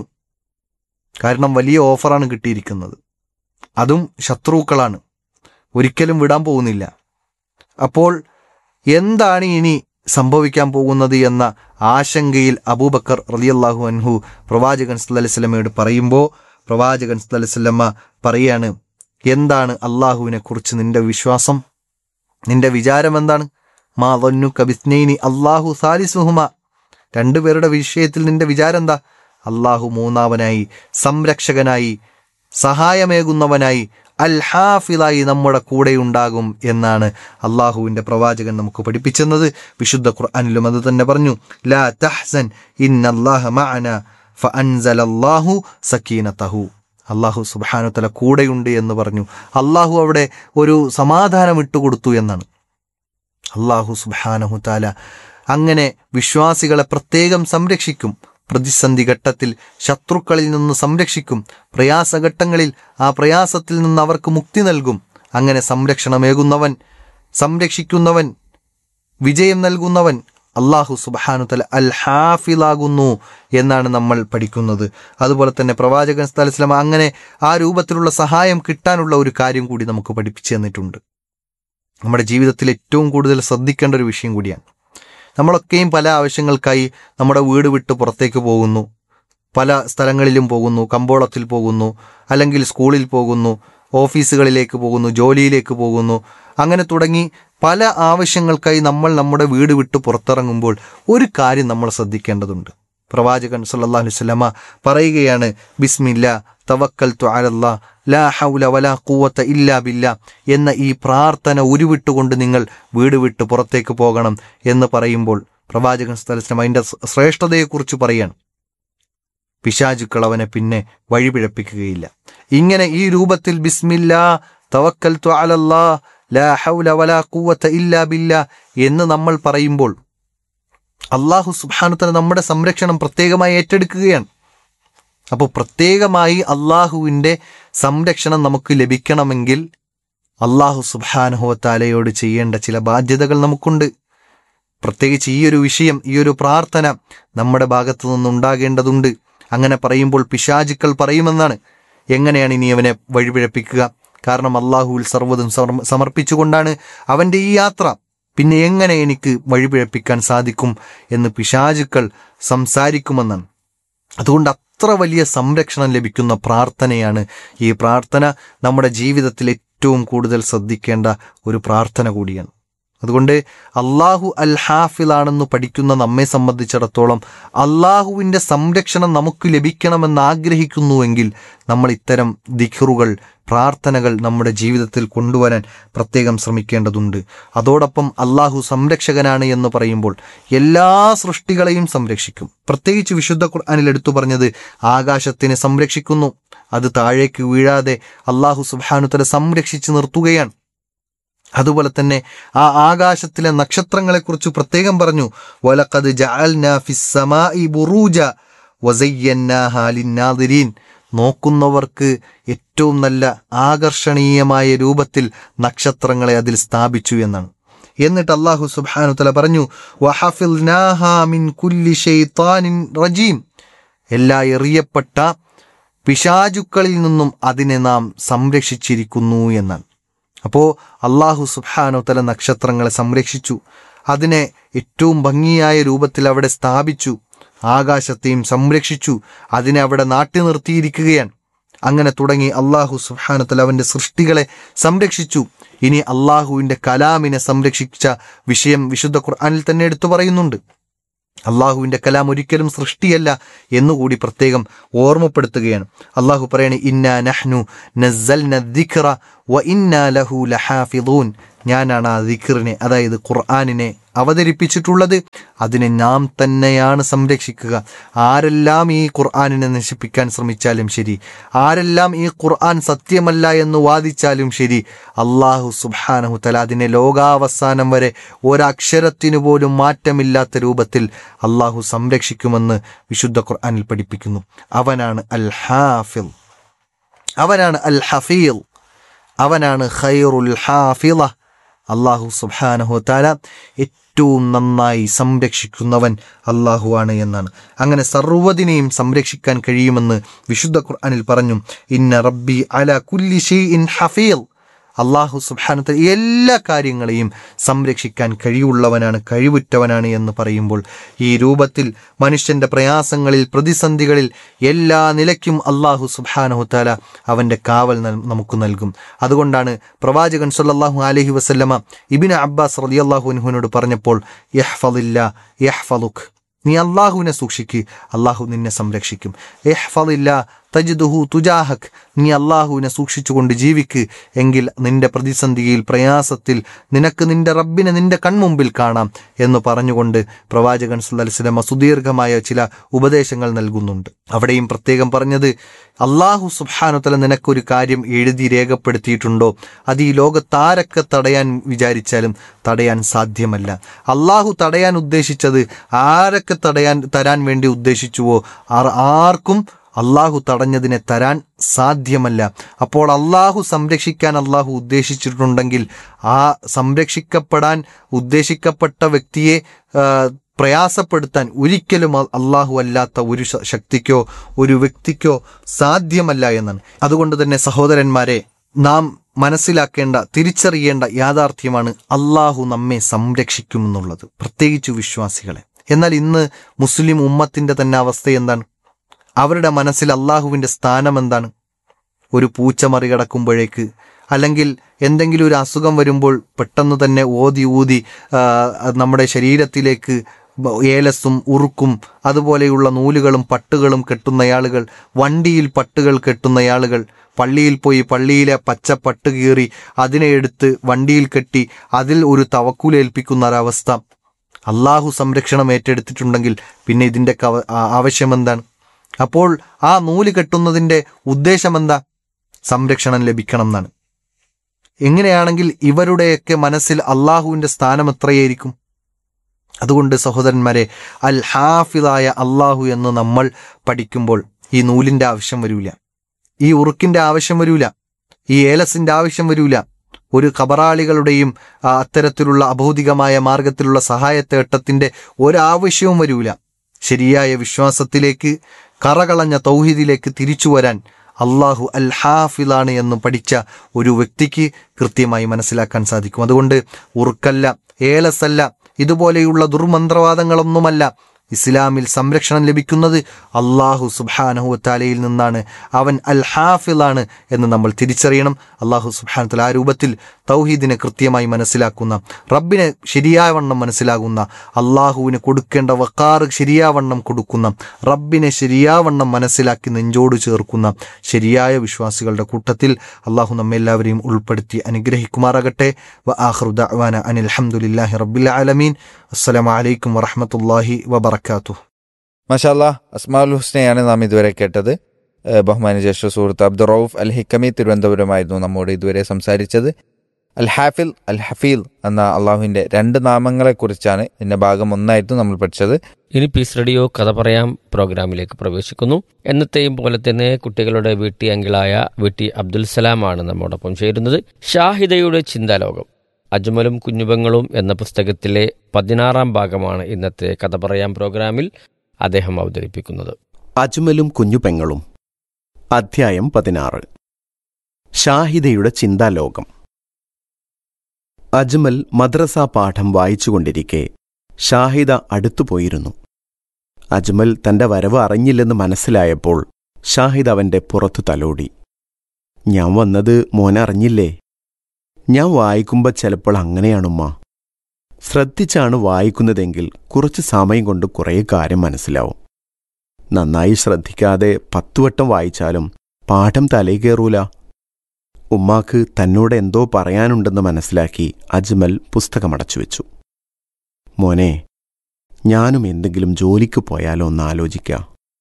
കാരണം വലിയ ഓഫറാണ് കിട്ടിയിരിക്കുന്നത് അതും ശത്രുക്കളാണ് ഒരിക്കലും വിടാൻ പോകുന്നില്ല അപ്പോൾ എന്താണ് ഇനി സംഭവിക്കാൻ പോകുന്നത് എന്ന ആശങ്കയിൽ അബൂബക്കർ റളിയല്ലാഹു അൻഹു പ്രവാചകൻ സല്ലല്ലാഹു വസല്ലമയോട് പറയുമ്പോൾ പ്രവാചകൻ സല്ലല്ലാഹു വസല്ലമ പറയാണ് എന്താണ് അള്ളാഹുവിനെ കുറിച്ച് നിന്റെ വിശ്വാസം നിന്റെ വിചാരം എന്താണ് മാ ظنك കബിസ്നൈനി അള്ളാഹു സാലിസുഹുമ രണ്ടുപേരുടെ വിഷയത്തിൽ നിന്റെ വിചാരം എന്താ അള്ളാഹു മൂന്നാവനായി സംരക്ഷകനായി സഹായമേകുന്നവനായി അൽ ഹാഫിലായി നമ്മുടെ കൂടെയുണ്ടാകും എന്നാണ് അള്ളാഹുവിൻ്റെ പ്രവാചകൻ നമുക്ക് പഠിപ്പിച്ചെന്നത് വിശുദ്ധ ഖുർആനിലും അത് തന്നെ പറഞ്ഞു ലാ തഹ്സൻ ഇന്നല്ലാഹ മഅന ഫഅൻസലല്ലാഹു സക്കീനതഹു അള്ളാഹു സുബ്ഹാനഹു തല കൂടെയുണ്ട് എന്ന് പറഞ്ഞു അള്ളാഹു അവിടെ ഒരു സമാധാനം ഇട്ടുകൊടുത്തു എന്നാണ് അള്ളാഹു സുബ്ഹാനഹു താല അങ്ങനെ വിശ്വാസികളെ പ്രത്യേകം സംരക്ഷിക്കും പ്രതിസന്ധി ഘട്ടത്തിൽ ശത്രുക്കളിൽ നിന്ന് സംരക്ഷിക്കും പ്രയാസഘട്ടങ്ങളിൽ ആ പ്രയാസത്തിൽ നിന്ന് അവർക്ക് മുക്തി നൽകും അങ്ങനെ സംരക്ഷണമേകുന്നവൻ സംരക്ഷിക്കുന്നവൻ വിജയം നൽകുന്നവൻ അള്ളാഹു സുബാനുതല അൽ ഹാഫിലാകുന്നു എന്നാണ് നമ്മൾ പഠിക്കുന്നത് അതുപോലെ തന്നെ പ്രവാചകൻ സ്ഥലസ്ലം അങ്ങനെ ആ രൂപത്തിലുള്ള സഹായം കിട്ടാനുള്ള ഒരു കാര്യം കൂടി നമുക്ക് പഠിപ്പിച്ചു തന്നിട്ടുണ്ട് നമ്മുടെ ജീവിതത്തിൽ ഏറ്റവും കൂടുതൽ ശ്രദ്ധിക്കേണ്ട ഒരു വിഷയം കൂടിയാണ് നമ്മളൊക്കെയും പല ആവശ്യങ്ങൾക്കായി നമ്മുടെ വീട് വിട്ട് പുറത്തേക്ക് പോകുന്നു പല സ്ഥലങ്ങളിലും പോകുന്നു കമ്പോളത്തിൽ പോകുന്നു അല്ലെങ്കിൽ സ്കൂളിൽ പോകുന്നു ഓഫീസുകളിലേക്ക് പോകുന്നു ജോലിയിലേക്ക് പോകുന്നു അങ്ങനെ തുടങ്ങി പല ആവശ്യങ്ങൾക്കായി നമ്മൾ നമ്മുടെ വീട് വിട്ട് പുറത്തിറങ്ങുമ്പോൾ ഒരു കാര്യം നമ്മൾ ശ്രദ്ധിക്കേണ്ടതുണ്ട് പ്രവാചകൻ സല്ലല്ലാഹു അലൈഹി വസല്ലമ പറയുകയാണ് ബിസ്മില്ല തവക്കൽ അലല്ലാ ലാ ഹൗല വലാ ഖുവത ഇല്ലാ ബില്ലാ എന്ന ഈ പ്രാർത്ഥന ഉരുവിട്ടുകൊണ്ട് നിങ്ങൾ വീട് വിട്ട് പുറത്തേക്ക് പോകണം എന്ന് പറയുമ്പോൾ പ്രവാചകൻ സ്ഥലം അതിൻ്റെ ശ്രേഷ്ഠതയെക്കുറിച്ച് പറയാണ് പിശാചുക്കൾ അവനെ പിന്നെ വഴിപിഴപ്പിക്കുകയില്ല ഇങ്ങനെ ഈ രൂപത്തിൽ ബിസ്മില്ലാ തവക്കൽ അലല്ലാ ലാ ഹൗല വലാ ഖുവത ഇല്ലാ ബില്ലാ എന്ന് നമ്മൾ പറയുമ്പോൾ അള്ളാഹു സുബാനുത്തല നമ്മുടെ സംരക്ഷണം പ്രത്യേകമായി ഏറ്റെടുക്കുകയാണ് അപ്പോൾ പ്രത്യേകമായി അള്ളാഹുവിൻ്റെ സംരക്ഷണം നമുക്ക് ലഭിക്കണമെങ്കിൽ അള്ളാഹു സുബാനുഹോത്താലയോട് ചെയ്യേണ്ട ചില ബാധ്യതകൾ നമുക്കുണ്ട് പ്രത്യേകിച്ച് ഈ ഒരു വിഷയം ഈ ഒരു പ്രാർത്ഥന നമ്മുടെ ഭാഗത്തു നിന്നുണ്ടാകേണ്ടതുണ്ട് അങ്ങനെ പറയുമ്പോൾ പിശാചുക്കൾ പറയുമെന്നാണ് എങ്ങനെയാണ് ഇനി അവനെ വഴിപിഴപ്പിക്കുക കാരണം അള്ളാഹുവിൽ സർവ്വതും സമർ- സമർപ്പിച്ചുകൊണ്ടാണ് അവൻ്റെ ഈ യാത്ര പിന്നെ എങ്ങനെ എനിക്ക് വഴിപിഴപ്പിക്കാൻ സാധിക്കും എന്ന് പിശാചുക്കൾ സംസാരിക്കുമെന്നാണ് അതുകൊണ്ട് അത്ര വലിയ സംരക്ഷണം ലഭിക്കുന്ന പ്രാർത്ഥനയാണ് ഈ പ്രാർത്ഥന നമ്മുടെ ജീവിതത്തിൽ ഏറ്റവും കൂടുതൽ ശ്രദ്ധിക്കേണ്ട ഒരു പ്രാർത്ഥന കൂടിയാണ് അതുകൊണ്ട് അള്ളാഹു അൽ ഹാഫിലാണെന്ന് പഠിക്കുന്ന നമ്മെ സംബന്ധിച്ചിടത്തോളം അള്ളാഹുവിൻ്റെ സംരക്ഷണം നമുക്ക് ലഭിക്കണമെന്ന് ആഗ്രഹിക്കുന്നുവെങ്കിൽ നമ്മൾ ഇത്തരം ദിഖറുകൾ പ്രാർത്ഥനകൾ നമ്മുടെ ജീവിതത്തിൽ കൊണ്ടുവരാൻ പ്രത്യേകം ശ്രമിക്കേണ്ടതുണ്ട് അതോടൊപ്പം അള്ളാഹു സംരക്ഷകനാണ് എന്ന് പറയുമ്പോൾ എല്ലാ സൃഷ്ടികളെയും സംരക്ഷിക്കും പ്രത്യേകിച്ച് വിശുദ്ധ ഖുർആനിൽ എടുത്തു പറഞ്ഞത് ആകാശത്തിനെ സംരക്ഷിക്കുന്നു അത് താഴേക്ക് വീഴാതെ അള്ളാഹു സുബാനുത്തല സംരക്ഷിച്ച് നിർത്തുകയാണ് അതുപോലെ തന്നെ ആ ആകാശത്തിലെ നക്ഷത്രങ്ങളെക്കുറിച്ച് പ്രത്യേകം പറഞ്ഞു വലഖദ് ജഅൽനാ ഫിസ് സമാഇ ബുറൂജ വസയ്യന്നാഹാ ലിന്നാദിരീൻ നോക്കുന്നവർക്ക് ഏറ്റവും നല്ല ആകർഷണീയമായ രൂപത്തിൽ നക്ഷത്രങ്ങളെ അതിൽ സ്ഥാപിച്ചു എന്നാണ് എന്നിട്ട് അള്ളാഹു സുബ്ഹാനഹു തല പറഞ്ഞു വഹഫിൽനാഹാ മിൻ കുല്ലി ഷൈത്താനിൻ റജീം എല്ലാ എറിയപ്പെട്ട പിശാചുക്കളിൽ നിന്നും അതിനെ നാം സംരക്ഷിച്ചിരിക്കുന്നു എന്നാണ് അപ്പോൾ അള്ളാഹു സുബ്ഹാനഹു തല നക്ഷത്രങ്ങളെ സംരക്ഷിച്ചു അതിനെ ഏറ്റവും ഭംഗിയായ രൂപത്തിൽ അവിടെ സ്ഥാപിച്ചു ആകാശത്തെയും സംരക്ഷിച്ചു അതിനെ അവിടെ നാട്ടി നിർത്തിയിരിക്കുകയാണ് അങ്ങനെ തുടങ്ങി അള്ളാഹു സുബ്ഹാനത്തല അവൻ്റെ സൃഷ്ടികളെ സംരക്ഷിച്ചു ഇനി അള്ളാഹുവിൻ്റെ കലാമിനെ സംരക്ഷിച്ച വിഷയം വിശുദ്ധ ഖുർആനിൽ തന്നെ എടുത്തു പറയുന്നുണ്ട് അള്ളാഹുവിന്റെ കലാം ഒരിക്കലും സൃഷ്ടിയല്ല എന്നുകൂടി പ്രത്യേകം ഓർമ്മപ്പെടുത്തുകയാണ് അള്ളാഹു പറയണേ ഇന്നാ നഹ്നു നസ്സൽന ദിക്റ വ ഇന്നാ ലഹു ലഹാഫിദൂൻ ഞാനാണ് ആ ദിക്റിനെ അതായത് ഖുർആാനിനെ അവതരിപ്പിച്ചിട്ടുള്ളത് അതിനെ നാം തന്നെയാണ് സംരക്ഷിക്കുക ആരെല്ലാം ഈ ഖുർആാനിനെ നശിപ്പിക്കാൻ ശ്രമിച്ചാലും ശരി ആരെല്ലാം ഈ ഖുർആൻ സത്യമല്ല എന്ന് വാദിച്ചാലും ശരി അള്ളാഹു സുബ്ഹാനഹു തല അതിനെ ലോകാവസാനം വരെ ഒരക്ഷരത്തിനു പോലും മാറ്റമില്ലാത്ത രൂപത്തിൽ അള്ളാഹു സംരക്ഷിക്കുമെന്ന് വിശുദ്ധ ഖുർആനിൽ പഠിപ്പിക്കുന്നു അവനാണ് അൽ ഹാഫിൽ അവനാണ് അൽ ഹഫീൽ അവനാണ് ഖൈറുൽ ഹാഫിള അള്ളാഹു സുബ്ഹാനഹു താല ഏറ്റവും നന്നായി സംരക്ഷിക്കുന്നവൻ അള്ളാഹുവാണ് എന്നാണ് അങ്ങനെ സർവ്വതിനെയും സംരക്ഷിക്കാൻ കഴിയുമെന്ന് വിശുദ്ധ ഖുർആനിൽ പറഞ്ഞു ഇന്ന റബ്ബി അല കുല്ലി ഷൈഇൻ ഹഫീൽ അള്ളാഹു സുബാനത്തെ എല്ലാ കാര്യങ്ങളെയും സംരക്ഷിക്കാൻ കഴിവുള്ളവനാണ് കഴിവുറ്റവനാണ് എന്ന് പറയുമ്പോൾ ഈ രൂപത്തിൽ മനുഷ്യന്റെ പ്രയാസങ്ങളിൽ പ്രതിസന്ധികളിൽ എല്ലാ നിലയ്ക്കും അള്ളാഹു സുബാനഹുത്താല അവന്റെ കാവൽ നൽ- നമുക്ക് നൽകും അതുകൊണ്ടാണ് പ്രവാചകൻ സല്ലല്ലാഹു അലൈഹി വസല്ലമ ഇബിന് അബ്ബാസ് റളിയല്ലാഹു അൻഹുവിനോട് പറഞ്ഞപ്പോൾ യഹ്ഫദില്ല യഹ്ഫദുഖ് നീ അള്ളാഹുവിനെ സൂക്ഷിക്ക് അള്ളാഹു നിന്നെ സംരക്ഷിക്കും എഹ്ഫദില്ല തജിദുഹു തുജാഹക് നീ അള്ളാഹുവിനെ സൂക്ഷിച്ചുകൊണ്ട് ജീവിക്ക് എങ്കിൽ നിന്റെ പ്രതിസന്ധിയിൽ പ്രയാസത്തിൽ നിനക്ക് നിന്റെ റബ്ബിനെ നിന്റെ കൺമുമ്പിൽ കാണാം എന്ന് പറഞ്ഞുകൊണ്ട് പ്രവാചകൻ സുല്ലസ്ലമ സുദീർഘമായ ചില ഉപദേശങ്ങൾ നൽകുന്നുണ്ട് അവിടെയും പ്രത്യേകം പറഞ്ഞത് അള്ളാഹു സുബാനുത്തല നിനക്കൊരു കാര്യം എഴുതി രേഖപ്പെടുത്തിയിട്ടുണ്ടോ അത് ഈ ലോകത്താരൊക്കെ തടയാൻ വിചാരിച്ചാലും തടയാൻ സാധ്യമല്ല അള്ളാഹു തടയാൻ ഉദ്ദേശിച്ചത് ആരൊക്കെ തടയാൻ തരാൻ വേണ്ടി ഉദ്ദേശിച്ചുവോ ആർ- ആർക്കും അള്ളാഹു തടഞ്ഞതിനെ തരാൻ സാധ്യമല്ല അപ്പോൾ അള്ളാഹു സംരക്ഷിക്കാൻ അള്ളാഹു ഉദ്ദേശിച്ചിട്ടുണ്ടെങ്കിൽ ആ സംരക്ഷിക്കപ്പെടാൻ ഉദ്ദേശിക്കപ്പെട്ട വ്യക്തിയെ ആ, പ്രയാസപ്പെടുത്താൻ ഒരിക്കലും അ- അള്ളാഹു അല്ലാത്ത ഒരു ശ- ശക്തിക്കോ ഒരു വ്യക്തിക്കോ സാധ്യമല്ല എന്നാണ് അതുകൊണ്ട് തന്നെ സഹോദരന്മാരെ നാം മനസ്സിലാക്കേണ്ട തിരിച്ചറിയേണ്ട യാഥാർത്ഥ്യമാണ് അള്ളാഹു നമ്മെ സംരക്ഷിക്കുമെന്നുള്ളത് പ്രത്യേകിച്ച് വിശ്വാസികളെ എന്നാൽ ഇന്ന് മുസ്ലിം ഉമ്മത്തിന്റെ തന്നെ അവസ്ഥ എന്താണ് അവരുടെ മനസ്സിൽ അള്ളാഹുവിന്റെ സ്ഥാനം എന്താണ് ഒരു പൂച്ച മറികടക്കുമ്പോഴേക്ക് അല്ലെങ്കിൽ എന്തെങ്കിലും ഒരു അസുഖം വരുമ്പോൾ പെട്ടെന്ന് തന്നെ ഓതി ഊതി ആ, അത് നമ്മുടെ ശരീരത്തിലേക്ക് ബ- ഏലസും ഉറുക്കും അതുപോലെയുള്ള നൂലുകളും പട്ടുകളും കെട്ടുന്നയാളുകൾ വണ്ടിയിൽ പട്ടുകൾ കെട്ടുന്നയാളുകൾ പള്ളിയിൽ പോയി പള്ളിയിലെ പച്ച പട്ട് കീറി അതിനെ എടുത്ത് വണ്ടിയിൽ കെട്ടി അതിൽ ഒരു തവക്കുലേൽപ്പിക്കുന്ന ഒരവസ്ഥ അള്ളാഹു സംരക്ഷണം ഏറ്റെടുത്തിട്ടുണ്ടെങ്കിൽ പിന്നെ ഇതിൻ്റെ ആവശ്യം എന്താണ് അപ്പോൾ ആ നൂല് കെട്ടുന്നതിൻ്റെ ഉദ്ദേശം എന്താ സംരക്ഷണം ലഭിക്കണം എന്നാണ് എങ്ങനെയാണെങ്കിൽ ഇവരുടെയൊക്കെ മനസ്സിൽ അള്ളാഹുവിൻ്റെ സ്ഥാനം എത്രയായിരിക്കും അതുകൊണ്ട് സഹോദരന്മാരെ അൽ ഹാഫിദായ അള്ളാഹു എന്ന് നമ്മൾ പഠിക്കുമ്പോൾ ഈ നൂലിൻ്റെ ആവശ്യം വരൂല ഈ ഉറുക്കിൻ്റെ ആവശ്യം വരൂല ഈ ഏലസിൻ്റെ ആവശ്യം വരൂല ഒരു കബറാളികളുടെയും ആ, അത്തരത്തിലുള്ള അഭൗതികമായ മാർഗത്തിലുള്ള സഹായത്തേട്ടത്തിൻ്റെ ഒരാവശ്യവും വരൂല ശരിയായ വിശ്വാസത്തിലേക്ക് കറകളഞ്ഞ തൗഹീദിലേക്ക് തിരിച്ചു വരാൻ അള്ളാഹു അൽ ഹാഫിലാണ് എന്ന് പഠിച്ച ഒരു വ്യക്തിക്ക് കൃത്യമായി മനസ്സിലാക്കാൻ സാധിക്കും അതുകൊണ്ട് ഉറുക്കല്ല ഏലസല്ല ഇതുപോലെയുള്ള ദുർമന്ത്രവാദങ്ങളൊന്നുമല്ല ഇസ്ലാമിൽ സംരക്ഷണം ലഭിക്കുന്നത് അള്ളാഹു സുബാനഹുത്താലയിൽ നിന്നാണ് അവൻ അൽ ഹാഫിലാണ് എന്ന് നമ്മൾ തിരിച്ചറിയണം അള്ളാഹു സുബാനത്തല ആ രൂപത്തിൽ തൗഹീദിനെ കൃത്യമായി മനസ്സിലാക്കുന്ന റബ്ബിനെ ശരിയാവണ്ണം മനസ്സിലാകുന്ന അള്ളാഹുവിന് കൊടുക്കേണ്ട വക്കാറ് ശരിയാവണ്ണം കൊടുക്കുന്ന റബ്ബിനെ ശരിയാവണ്ണം മനസ്സിലാക്കി നെഞ്ചോട് ചേർക്കുന്ന ശരിയായ വിശ്വാസികളുടെ കൂട്ടത്തിൽ അള്ളാഹു നമ്മെല്ലാവരെയും ഉൾപ്പെടുത്തി അനുഗ്രഹിക്കുമാറാകട്ടെ വ ആഖിറു ദഅ്വാന അനിൽ ഹംദുലില്ലാഹി റബ്ബിൽ ആലമീൻ അസ്സലാമു അലൈക്കും വറഹ്മത്തുള്ളാഹി വബറകാതുഹു മഷാല്ലാ അസ്മാഉൽ ഹുസ്നയാണ് നാം ഇതുവരെ കേട്ടത് ഏഹ് ബഹുമാന ജ്യേഷ്ഠ സുഹൃത്ത് അബ്ദുൾ റൌഫ് അൽ ഹിക്കമി തിരുവനന്തപുരമായിരുന്നു നമ്മോട് ഇതുവരെ സംസാരിച്ചത് അൽ ഹാഫിൽ അൽ ഹഫീൽ എന്ന അള്ളാഹുവിന്റെ രണ്ട് നാമങ്ങളെക്കുറിച്ചാണ് ഇതിന്റെ ഭാഗം ഒന്നായിരുന്നു നമ്മൾ പഠിച്ചത് ഇനി പീസ് റേഡിയോ കഥ പറയാം പ്രോഗ്രാമിലേക്ക് പ്രവേശിക്കുന്നു എന്നത്തെയും പോലെ തന്നെ കുട്ടികളുടെ വീട്ടി അങ്കിളായ വീട്ടി അബ്ദുൽ സലാമാണ് നമ്മോടൊപ്പം ചേരുന്നത് ഷാഹിദയുടെ ചിന്താലോകം അജ്മലും കുഞ്ഞുപങ്ങളും എന്ന പുസ്തകത്തിലെ പതിനാറാം ഭാഗമാണ് ഇന്നത്തെ കഥ പറയാം പ്രോഗ്രാമിൽ അദ്ദേഹം അവതരിപ്പിക്കുന്നത് അജ്മലും കുഞ്ഞുപെങ്ങളും അധ്യായം പതിനാറ് ഷാഹിദയുടെ ചിന്താലോകം അജ്മൽ മദ്രസ പാഠം വായിച്ചുകൊണ്ടിരിക്കെ ഷാഹിദ അടുത്തുപോയിരുന്നു അജ്മൽ തന്റെ വരവ് അറിഞ്ഞില്ലെന്ന് മനസ്സിലായപ്പോൾ ഷാഹിദ് അവന്റെ പുറത്തു തലോടി ഞാൻ വന്നത് മോനെ അറിഞ്ഞില്ലേ ഞാൻ വായിക്കുമ്പോൾ ചിലപ്പോൾ അങ്ങനെയാണുമ്മ ശ്രദ്ധിച്ചാണ് വായിക്കുന്നതെങ്കിൽ കുറച്ച് സമയം കൊണ്ട് കുറേ കാര്യം മനസ്സിലാവും നന്നായി ശ്രദ്ധിക്കാതെ പത്തുവട്ടം വായിച്ചാലും പാഠം തലയിൽ കയറൂല ഉമ്മാക്ക് തന്നോട് എന്തോ പറയാനുണ്ടെന്ന് മനസ്സിലാക്കി അജ്മൽ പുസ്തകമടച്ചു വെച്ചു മോനെ ഞാനും എന്തെങ്കിലും ജോലിക്ക് പോയാലോ എന്ന് ആലോചിക്കാം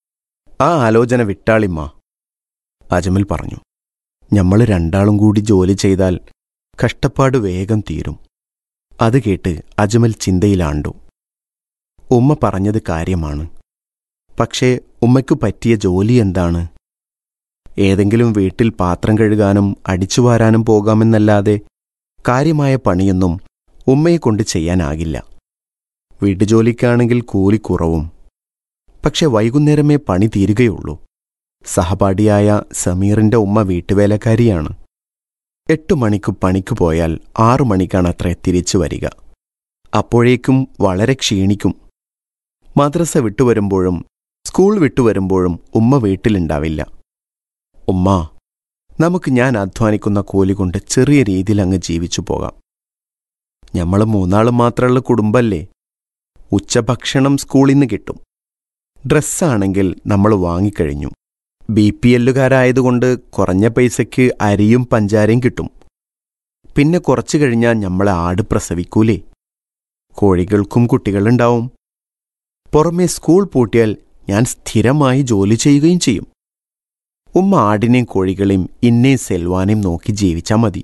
ആ ആലോചന വിട്ടാളിമ്മ അജ്മൽ പറഞ്ഞു ഞമ്മൾ രണ്ടാളും കൂടി ജോലി ചെയ്താൽ കഷ്ടപ്പാട് വേഗം തീരും അത് കേട്ട് അജ്മൽ ചിന്തയിലാണ്ടു ഉമ്മ പറഞ്ഞത് കാര്യമാണ് പക്ഷേ ഉമ്മയ്ക്കു പറ്റിയ ജോലി എന്താണ് ഏതെങ്കിലും വീട്ടിൽ പാത്രം കഴുകാനും അടിച്ചുവാരാനും പോകാമെന്നല്ലാതെ കാര്യമായ പണിയൊന്നും ഉമ്മയെ കൊണ്ട് ചെയ്യാനാകില്ല വീട്ടുജോലിക്കാണെങ്കിൽ കൂലി കുറവും പക്ഷെ വൈകുന്നേരമേ പണി തീരുകയുള്ളൂ സഹപാഠിയായ സമീറിന്റെ ഉമ്മ വീട്ടുവേലക്കാരിയാണ് എട്ടു മണിക്ക് പണിക്ക് പോയാൽ ആറു മണിക്കാണ് അത്ര തിരിച്ചു വരിക അപ്പോഴേക്കും വളരെ ക്ഷീണിക്കും മദ്രസ വിട്ടുവരുമ്പോഴും സ്കൂൾ വിട്ടുവരുമ്പോഴും ഉമ്മ വീട്ടിലുണ്ടാവില്ല ഉമ്മ നമുക്ക് ഞാൻ അധ്വാനിക്കുന്ന കൂലി കൊണ്ട് ചെറിയ രീതിയിൽ അങ്ങ് ജീവിച്ചു പോകാം ഞമ്മൾ മൂന്നാളും മാത്രമുള്ള കുടുംബല്ലേ ഉച്ചഭക്ഷണം സ്കൂളിൽ നിന്ന് കിട്ടും ഡ്രസ്സാണെങ്കിൽ നമ്മൾ വാങ്ങിക്കഴിഞ്ഞു ബി പി എല്ലുകാരായതുകൊണ്ട് കുറഞ്ഞ പൈസയ്ക്ക് അരിയും പഞ്ചാരയും കിട്ടും പിന്നെ കുറച്ചു കഴിഞ്ഞാൽ ഞമ്മളെ ആട് പ്രസവിക്കൂലേ കോഴികൾക്കും കുട്ടികളുണ്ടാവും പുറമെ സ്കൂൾ പൂട്ടിയാൽ ഞാൻ സ്ഥിരമായി ജോലി ചെയ്യുകയും ചെയ്യും ഉമ്മ ആടിനെയും കോഴികളെയും ഇന്നേയും സെൽവാനെയും നോക്കി ജീവിച്ചാൽ മതി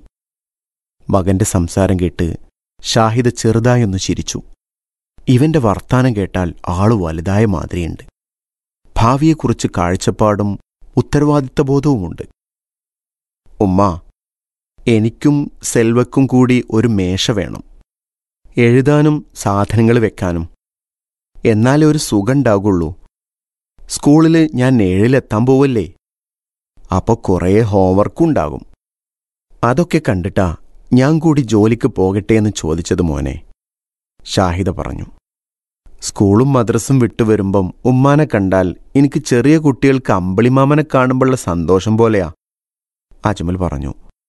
മകന്റെ സംസാരം കേട്ട് ഷാഹിദ് ചെറുതായൊന്ന് ചിരിച്ചു ഇവന്റെ വർത്താനം കേട്ടാൽ ആളു വലുതായ മാതിരിയുണ്ട് ഭാവിയെക്കുറിച്ച് കാഴ്ചപ്പാടും ഉത്തരവാദിത്തബോധവുമുണ്ട് ഉമ്മ എനിക്കും സെൽവക്കും കൂടി ഒരു മേശ വേണം എഴുതാനും സാധനങ്ങൾ വെക്കാനും എന്നാലേ ഒരു സുഖമുണ്ടാകുള്ളൂ സ്കൂളിൽ ഞാൻ ഏഴിലെത്താൻ പോവല്ലേ അപ്പൊ കുറേ ഹോംവർക്കും ഉണ്ടാകും അതൊക്കെ കണ്ടിട്ടാ ഞാൻ കൂടി ജോലിക്ക് പോകട്ടെ എന്ന് ചോദിച്ചത് മോനെ ഷാഹിദ പറഞ്ഞു സ്കൂളും മദ്രസും വിട്ടുവരുമ്പം ഉമ്മാനെ കണ്ടാൽ എനിക്ക് ചെറിയ കുട്ടികൾക്ക് അമ്പിളിമാമനെ കാണുമ്പോഴുള്ള സന്തോഷം പോലെയാ അജ്മൽ പറഞ്ഞു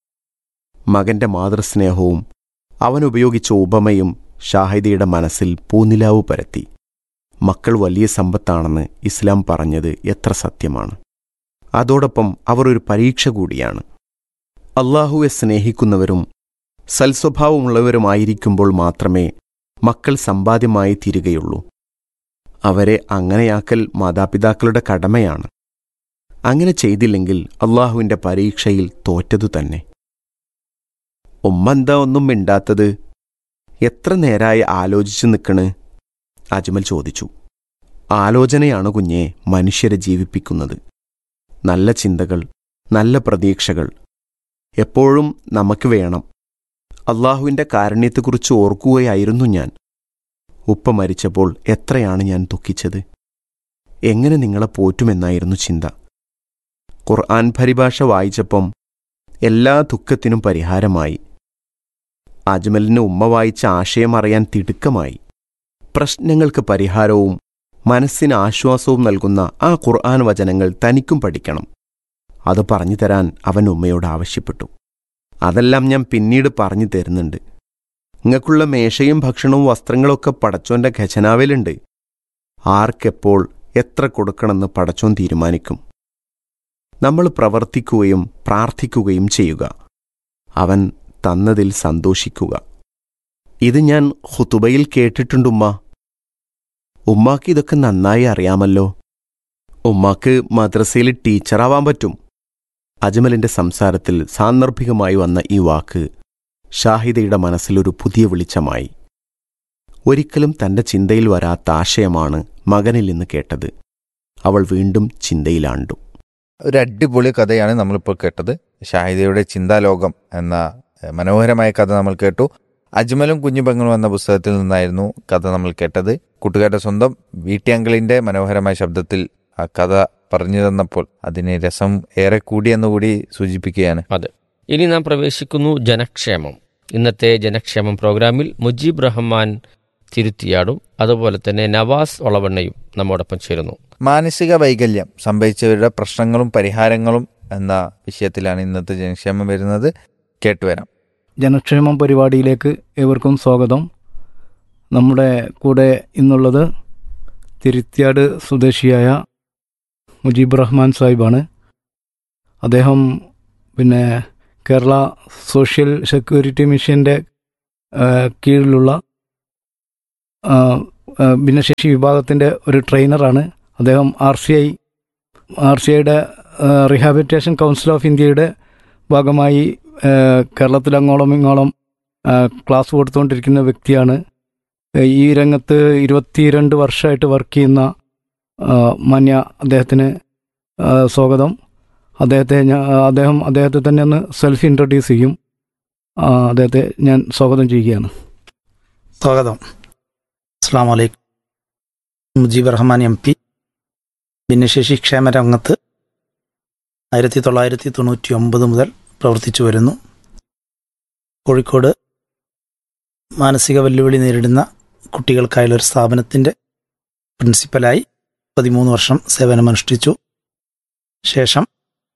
മകന്റെ മാതൃസ്നേഹവും അവൻ ഉപയോഗിച്ച ഉപമയും ഷാഹിദയുടെ മനസ്സിൽ പൂനിലാവ് പരത്തി മക്കൾ വലിയ സമ്പത്താണെന്ന് ഇസ്ലാം പറഞ്ഞത് എത്ര സത്യമാണ് അതോടൊപ്പം അവർ ഒരു പരീക്ഷ കൂടിയാണ് അള്ളാഹുവെ സ്നേഹിക്കുന്നവരും സൽസ്വഭാവമുള്ളവരുമായിരിക്കുമ്പോൾ മാത്രമേ മക്കൾ സമ്പാദ്യമായി തീരുകയുള്ളൂ അവരെ അങ്ങനെയാക്കൽ മാതാപിതാക്കളുടെ കടമയാണ് അങ്ങനെ ചെയ്തില്ലെങ്കിൽ അള്ളാഹുവിന്റെ പരീക്ഷയിൽ തോറ്റതു തന്നെ ഉമ്മ എന്താ ഒന്നും മിണ്ടാത്തത് എത്ര നേരായി ആലോചിച്ചു നിൽക്കണ് അജ്മൽ ചോദിച്ചു ആലോചനയാണ് കുഞ്ഞെ മനുഷ്യരെ ജീവിപ്പിക്കുന്നത് നല്ല ചിന്തകൾ നല്ല പ്രതീക്ഷകൾ എപ്പോഴും നമുക്ക് വേണം അള്ളാഹുവിന്റെ കാരുണ്യത്തെക്കുറിച്ച് ഓർക്കുകയായിരുന്നു ഞാൻ ഉപ്പ മരിച്ചപ്പോൾ എത്രയാണ് ഞാൻ ദുഃഖിച്ചത് എങ്ങനെ നിങ്ങളെ പോറ്റുമെന്നായിരുന്നു ചിന്ത ഖുർആൻ പരിഭാഷ വായിച്ചപ്പം എല്ലാ ദുഃഖത്തിനും പരിഹാരമായി അജ്മലിന് ഉമ്മ വായിച്ച ആശയം അറിയാൻ തിടുക്കമായി പ്രശ്നങ്ങൾക്ക് പരിഹാരവും മനസ്സിന് ആശ്വാസവും നൽകുന്ന ആ ഖുർആൻ വചനങ്ങൾ തനിക്കും പഠിക്കണം അത് പറഞ്ഞു തരാൻ അവൻ ഉമ്മയോട് ആവശ്യപ്പെട്ടു അതെല്ലാം ഞാൻ പിന്നീട് പറഞ്ഞു തരുന്നുണ്ട് നിങ്ങൾക്കുള്ള മേശയും ഭക്ഷണവും വസ്ത്രങ്ങളൊക്കെ പടച്ചോന്റെ ഖജനാവിലുണ്ട് ആർക്കെപ്പോൾ എത്ര കൊടുക്കണമെന്ന് പടച്ചോൻ തീരുമാനിക്കും നമ്മൾ പ്രവർത്തിക്കുകയും പ്രാർത്ഥിക്കുകയും ചെയ്യുക അവൻ തന്നതിൽ സന്തോഷിക്കുക ഇത് ഞാൻ ഹുതുബയിൽ കേട്ടിട്ടുണ്ടുമ്മ ഉമ്മാക്ക് ഇതൊക്കെ നന്നായി അറിയാമല്ലോ ഉമ്മാക്ക് മദ്രസയിൽ ടീച്ചറാവാൻ പറ്റും അജ്മലിന്റെ സംസാരത്തിൽ സാന്ദർഭികമായി വന്ന ഈ വാക്ക് ഷാഹിദയുടെ മനസ്സിലൊരു പുതിയ വെളിച്ചമായി ഒരിക്കലും തന്റെ ചിന്തയിൽ വരാത്ത ആശയമാണ് മകനിൽ നിന്ന് കേട്ടത് അവൾ വീണ്ടും ചിന്തയിലാണ്ടു ഒരു അടിപൊളി കഥയാണ് നമ്മളിപ്പോൾ കേട്ടത് ഷാഹിദയുടെ ചിന്താലോകം എന്ന എഹ്, മനോഹരമായ കഥ നമ്മൾ കേട്ടു അജ്മലും കുഞ്ഞുപെങ്ങളും എന്ന പുസ്തകത്തിൽ നിന്നായിരുന്നു കഥ നമ്മൾ കേട്ടത് കൂട്ടുകാരുടെ സ്വന്തം വീട്ടിയങ്കിളിന്റെ മനോഹരമായ ശബ്ദത്തിൽ ആ കഥ പറഞ്ഞു തന്നപ്പോൾ അതിന് രസം ഏറെ കൂടിയെന്നുകൂടി സൂചിപ്പിക്കുകയാണ് ഇനി നാം പ്രവേശിക്കുന്നു ജനക്ഷേമം ഇന്നത്തെ ജനക്ഷേമം പ്രോഗ്രാമിൽ മുജീബ് റഹ്മാൻ തിരുത്തിയാടും അതുപോലെ തന്നെ നവാസ് ഒളവണ്ണയും നമ്മോടൊപ്പം ചേരുന്നു മാനസിക വൈകല്യം സംഭവിച്ചവരുടെ പ്രശ്നങ്ങളും പരിഹാരങ്ങളും എന്ന വിഷയത്തിലാണ് ഇന്നത്തെ ജനക്ഷേമം വരുന്നത് കേട്ടുവരാം ജനക്ഷേമം പരിപാടിയിലേക്ക് ഏവർക്കും സ്വാഗതം നമ്മുടെ കൂടെ ഇന്നുള്ളത് തിരുത്തിയാട് സ്വദേശിയായ മുജീബ് റഹ്മാൻ സാഹിബാണ് അദ്ദേഹം പിന്നെ കേരള സോഷ്യൽ സെക്യൂരിറ്റി മിഷൻ്റെ കീഴിലുള്ള ആ, ആ, ഭിന്നശേഷി വിഭാഗത്തിൻ്റെ ഒരു ട്രെയിനറാണ് അദ്ദേഹം R C I R C ഐയുടെ റിഹാബിലിറ്റേഷൻ കൗൺസിൽ ഓഫ് ഇന്ത്യയുടെ ഭാഗമായി ആ, കേരളത്തിൽ അങ്ങോളം ഇങ്ങോളം ആ, ക്ലാസ് കൊടുത്തുകൊണ്ടിരിക്കുന്ന വ്യക്തിയാണ് ഈ രംഗത്ത് ഇരുപത്തിരണ്ട് വർഷമായിട്ട് വർക്ക് ചെയ്യുന്ന ആ, മാന്യ അദ്ദേഹത്തിന് ആ, സ്വാഗതം അദ്ദേഹത്തെ ഞാൻ അദ്ദേഹം അദ്ദേഹത്തെ തന്നെ ഒന്ന് സെൽഫ് ഇൻട്രൊഡ്യൂസ് ചെയ്യും ആ, അദ്ദേഹത്തെ ഞാൻ സ്വാഗതം ചെയ്യുകയാണ് സ്വാഗതം അസ്സാം വലൈക്കും മുജീബ് റഹ്മാൻ എം പി ഭിന്നശേഷി ക്ഷേമ രംഗത്ത് ആയിരത്തി തൊള്ളായിരത്തി തൊണ്ണൂറ്റി ഒമ്പത് മുതൽ പ്രവർത്തിച്ചു വരുന്നു കോഴിക്കോട് മാനസിക വെല്ലുവിളി നേരിടുന്ന കുട്ടികൾക്കായുള്ള ഒരു സ്ഥാപനത്തിൻ്റെ പ്രിൻസിപ്പലായി പതിമൂന്ന് വർഷം സേവനമനുഷ്ഠിച്ചു ശേഷം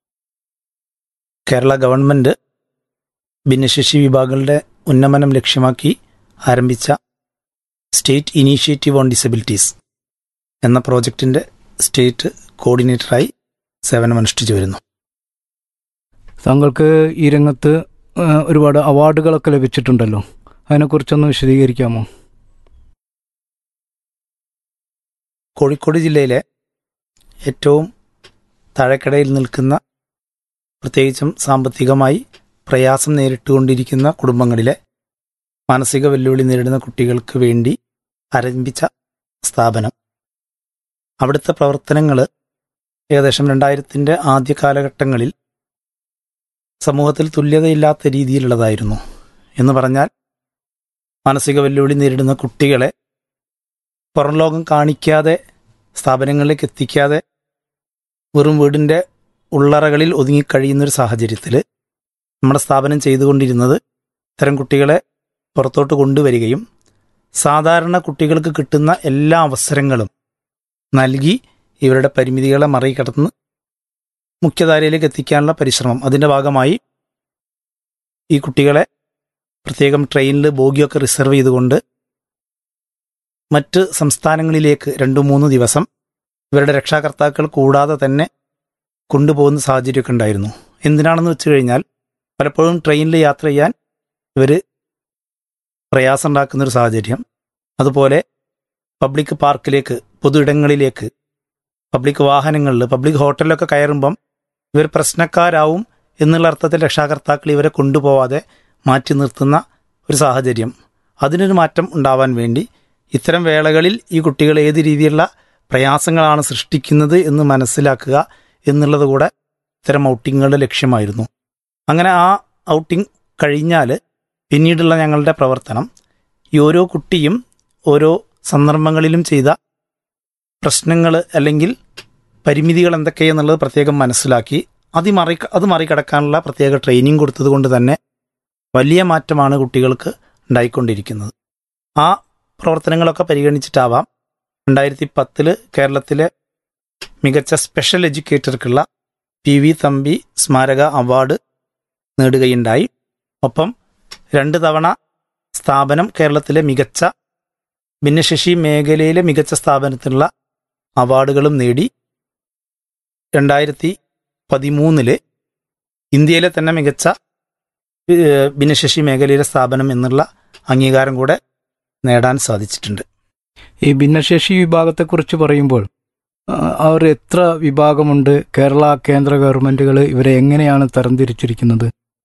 കേരള ഗവൺമെൻറ് ഭിന്നശേഷി വിഭാഗങ്ങളുടെ ഉന്നമനം ലക്ഷ്യമാക്കി ആരംഭിച്ച സ്റ്റേറ്റ് ഇനീഷ്യേറ്റീവ് ഓൺ ഡിസബിലിറ്റീസ് എന്ന പ്രോജക്റ്റിൻ്റെ സ്റ്റേറ്റ് കോർഡിനേറ്ററായി സേവനമനുഷ്ഠിച്ചു വരുന്നു താങ്കൾക്ക് ഈ രംഗത്ത് ആ, ഒരുപാട് അവാർഡുകളൊക്കെ ലഭിച്ചിട്ടുണ്ടല്ലോ അതിനെക്കുറിച്ചൊന്ന് വിശദീകരിക്കാമോ കോഴിക്കോട് ജില്ലയിലെ ഏറ്റവും താഴെക്കടയിൽ നിൽക്കുന്ന പ്രത്യേകിച്ചും സാമ്പത്തികമായി പ്രയാസം നേരിട്ടുകൊണ്ടിരിക്കുന്ന കുടുംബങ്ങളിലെ മാനസിക വെല്ലുവിളി നേരിടുന്ന കുട്ടികൾക്ക് വേണ്ടി ആരംഭിച്ച സ്ഥാപനം അവിടുത്തെ പ്രവർത്തനങ്ങൾ ഏകദേശം രണ്ടായിരത്തിൻ്റെ ആദ്യ കാലഘട്ടങ്ങളിൽ സമൂഹത്തിൽ തുല്യതയില്ലാത്ത രീതിയിലുള്ളതായിരുന്നു എന്ന് പറഞ്ഞാൽ മാനസിക വെല്ലുവിളി നേരിടുന്ന കുട്ടികളെ പുറം ലോകം കാണിക്കാതെ സ്ഥാപനങ്ങളിലേക്ക് എത്തിക്കാതെ വെറും വീടിൻ്റെ ഉള്ളറകളിൽ ഒതുങ്ങിക്കഴിയുന്നൊരു സാഹചര്യത്തിൽ നമ്മുടെ സ്ഥാപനം ചെയ്തുകൊണ്ടിരുന്നത് ഇത്തരം കുട്ടികളെ പുറത്തോട്ട് കൊണ്ടുവരികയും സാധാരണ കുട്ടികൾക്ക് കിട്ടുന്ന എല്ലാ അവസരങ്ങളും നൽകി ഇവരുടെ പരിമിതികളെ മറികടന്ന് മുഖ്യധാരയിലേക്ക് എത്തിക്കാനുള്ള പരിശ്രമം അതിൻ്റെ ഭാഗമായി ഈ കുട്ടികളെ പ്രത്യേകം ട്രെയിനിൽ ബോഗിയൊക്കെ റിസർവ് ചെയ്തുകൊണ്ട് മറ്റ് സംസ്ഥാനങ്ങളിലേക്ക് രണ്ടു മൂന്ന് ദിവസം ഇവരുടെ രക്ഷാകർത്താക്കൾ കൂടാതെ തന്നെ കൊണ്ടുപോകുന്ന സാഹചര്യമൊക്കെ ഉണ്ടായിരുന്നു എന്തിനാണെന്ന് വെച്ച് കഴിഞ്ഞാൽ പലപ്പോഴും ട്രെയിനിൽ യാത്ര ചെയ്യാൻ ഇവർ പ്രയാസമുണ്ടാക്കുന്നൊരു സാഹചര്യം അതുപോലെ പബ്ലിക് പാർക്കിലേക്ക് പൊതു ഇടങ്ങളിലേക്ക് പബ്ലിക് വാഹനങ്ങളിൽ പബ്ലിക് ഹോട്ടലിലൊക്കെ കയറുമ്പം ഇവർ പ്രശ്നക്കാരാവും എന്നുള്ള അർത്ഥത്തിൽ രക്ഷാകർത്താക്കൾ ഇവരെ കൊണ്ടുപോവാതെ മാറ്റി നിർത്തുന്ന ഒരു സാഹചര്യം അതിനൊരു മാറ്റം ഉണ്ടാവാൻ വേണ്ടി ഇത്തരം വേളകളിൽ ഈ കുട്ടികൾ ഏത് രീതിയിലുള്ള പ്രയാസങ്ങളാണ് സൃഷ്ടിക്കുന്നത് എന്ന് മനസ്സിലാക്കുക എന്നുള്ളത് കൂടെ ഇത്തരം ഔട്ടിങ്ങുകളുടെ ലക്ഷ്യമായിരുന്നു അങ്ങനെ ആ ഔട്ടിംഗ് കഴിഞ്ഞാൽ പിന്നീടുള്ള ഞങ്ങളുടെ പ്രവർത്തനം ഈ ഓരോ കുട്ടിയും ഓരോ സന്ദർഭങ്ങളിലും ചെയ്ത പ്രശ്നങ്ങൾ അല്ലെങ്കിൽ പരിമിതികൾ എന്തൊക്കെയെന്നുള്ളത് പ്രത്യേകം മനസ്സിലാക്കി അത് മറി അത് മറികടക്കാനുള്ള പ്രത്യേക ട്രെയിനിങ് കൊടുത്തത് കൊണ്ട് തന്നെ വലിയ മാറ്റമാണ് കുട്ടികൾക്ക് ഉണ്ടായിക്കൊണ്ടിരിക്കുന്നത് ആ പ്രവർത്തനങ്ങളൊക്കെ പരിഗണിച്ചിട്ടാവാം രണ്ടായിരത്തി പത്തില് കേരളത്തിലെ മികച്ച സ്പെഷ്യൽ എഡ്യൂക്കേറ്റർക്കുള്ള പി വി തമ്പി സ്മാരക അവാർഡ് നേടുകയുണ്ടായി ഒപ്പം രണ്ട് തവണ സ്ഥാപനം കേരളത്തിലെ മികച്ച ഭിന്നശേഷി മേഖലയിലെ മികച്ച സ്ഥാപനത്തിനുള്ള അവാർഡുകളും നേടി രണ്ടായിരത്തി പതിമൂന്നില് ഇന്ത്യയിലെ തന്നെ മികച്ച ഏഹ്, ഭിന്നശേഷി മേഖലയിലെ സ്ഥാപനം എന്നുള്ള അംഗീകാരം കൂടെ നേടാൻ സാധിച്ചിട്ടുണ്ട് ഈ ഭിന്നശേഷി വിഭാഗത്തെക്കുറിച്ച് പറയുമ്പോൾ ആ, അവർ എത്ര വിഭാഗമുണ്ട് കേരള കേന്ദ്ര ഗവൺമെന്റുകൾ ഇവരെ എങ്ങനെയാണ് തരംതിരിച്ചിരിക്കുന്നത്